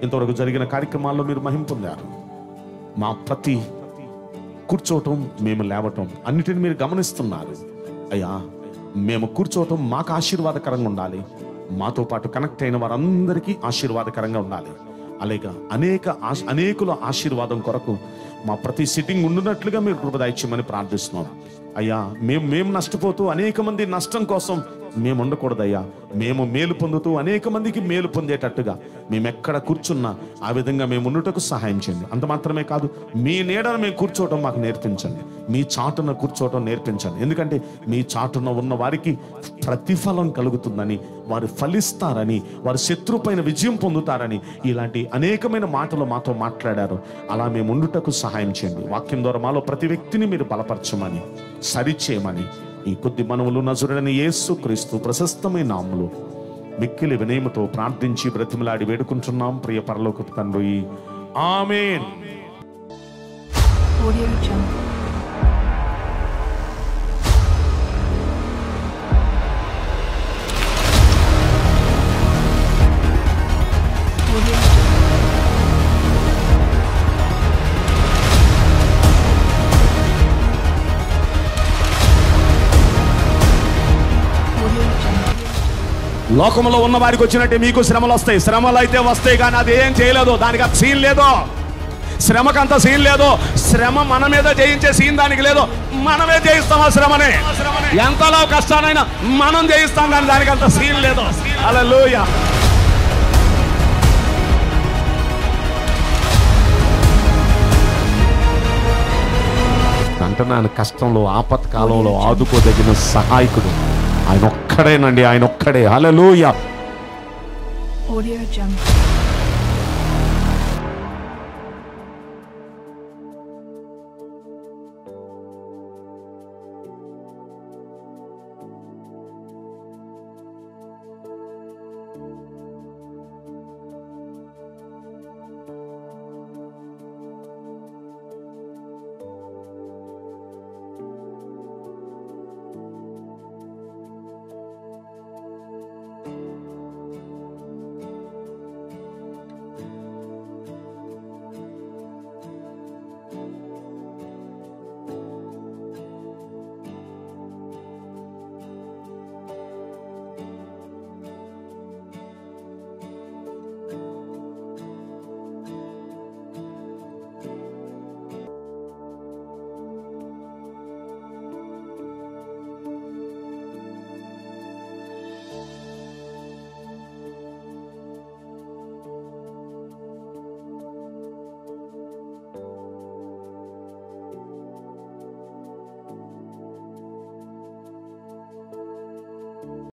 ఇంతవరకు జరిగిన కార్యక్రమాల్లో మీరు మహిం పొందారు మా ప్రతి కూర్చోవటం మేము లేవటం అన్నిటిని మీరు గమనిస్తున్నారు అయ్యా మేము కూర్చోవటం మాకు ఆశీర్వాదకరంగా ఉండాలి మాతో పాటు కనెక్ట్ అయిన వారందరికీ ఆశీర్వాదకరంగా ఉండాలి అలాగే అనేక ఆశ- అనేకుల ఆశీర్వాదం కొరకు మా ప్రతి సిట్టింగ్ ఉండునట్లుగా మీరు కృపదాయిత్యమని ప్రార్థిస్తున్నాం అయ్యా మేము మేము నష్టపోతూ అనేక మంది నష్టం కోసం మేము ఉండకూడదయ్యా మేము మేలు పొందుతూ అనేక మందికి మేలు పొందేటట్టుగా మేము ఎక్కడ కూర్చున్నా ఆ విధంగా మేము ఉండుటకు సహాయం చేయండి అంత మాత్రమే కాదు మీ నీడను మేము కూర్చోవటం మాకు నేర్పించండి మీ చాటున కూర్చోవటం నేర్పించండి ఎందుకంటే మీ చాటున ఉన్న వారికి ప్రతిఫలం కలుగుతుందని వారు ఫలిస్తారని వారు శత్రు పైన విజయం పొందుతారని ఇలాంటి అనేకమైన మాటలు మాతో మాట్లాడారు అలా మేము ఉండుటకు సహాయం చేయండి వాక్యం ద్వారా మాలో ప్రతి వ్యక్తిని మీరు బలపరచమని సరిచేయమని ఈ కొద్ది మనవులు నజుడని యేసు క్రీస్తు ప్రశస్తమైన నామములు మిక్కిలి వినయముతో ప్రార్థించి బ్రతిమలాడి వేడుకుంటున్నాం ప్రియ పరలోక తండ్రి ఆమేన్ Audio Jungle. Audio Jungle. Audio Jungle. లోకంలో ఉన్న వారికి వచ్చినట్టే మీకు శ్రమలు వస్తాయి శ్రమలు అయితే వస్తాయి కానీ అది ఏం చేయలేదు దానికి అంత సీన్ లేదు శ్రమకు అంత సీన్ లేదు శ్రమ మన మీద జయించే సీన్ దానికి లేదు మనమే జయిస్తాం ఆ శ్రమని ఎంతలో కష్టానైనా మనం జయిస్తాం కానీ దానికి అంత సీన్ లేదు అలా అంటున్నాను కష్టంలో ఆపత్కాలంలో ఆదుకోదగిన సహాయకుడు ఆయన ఒక్కడేనండి ఆయన ఒక్కడే హల్లెలూయా Audio Jungle.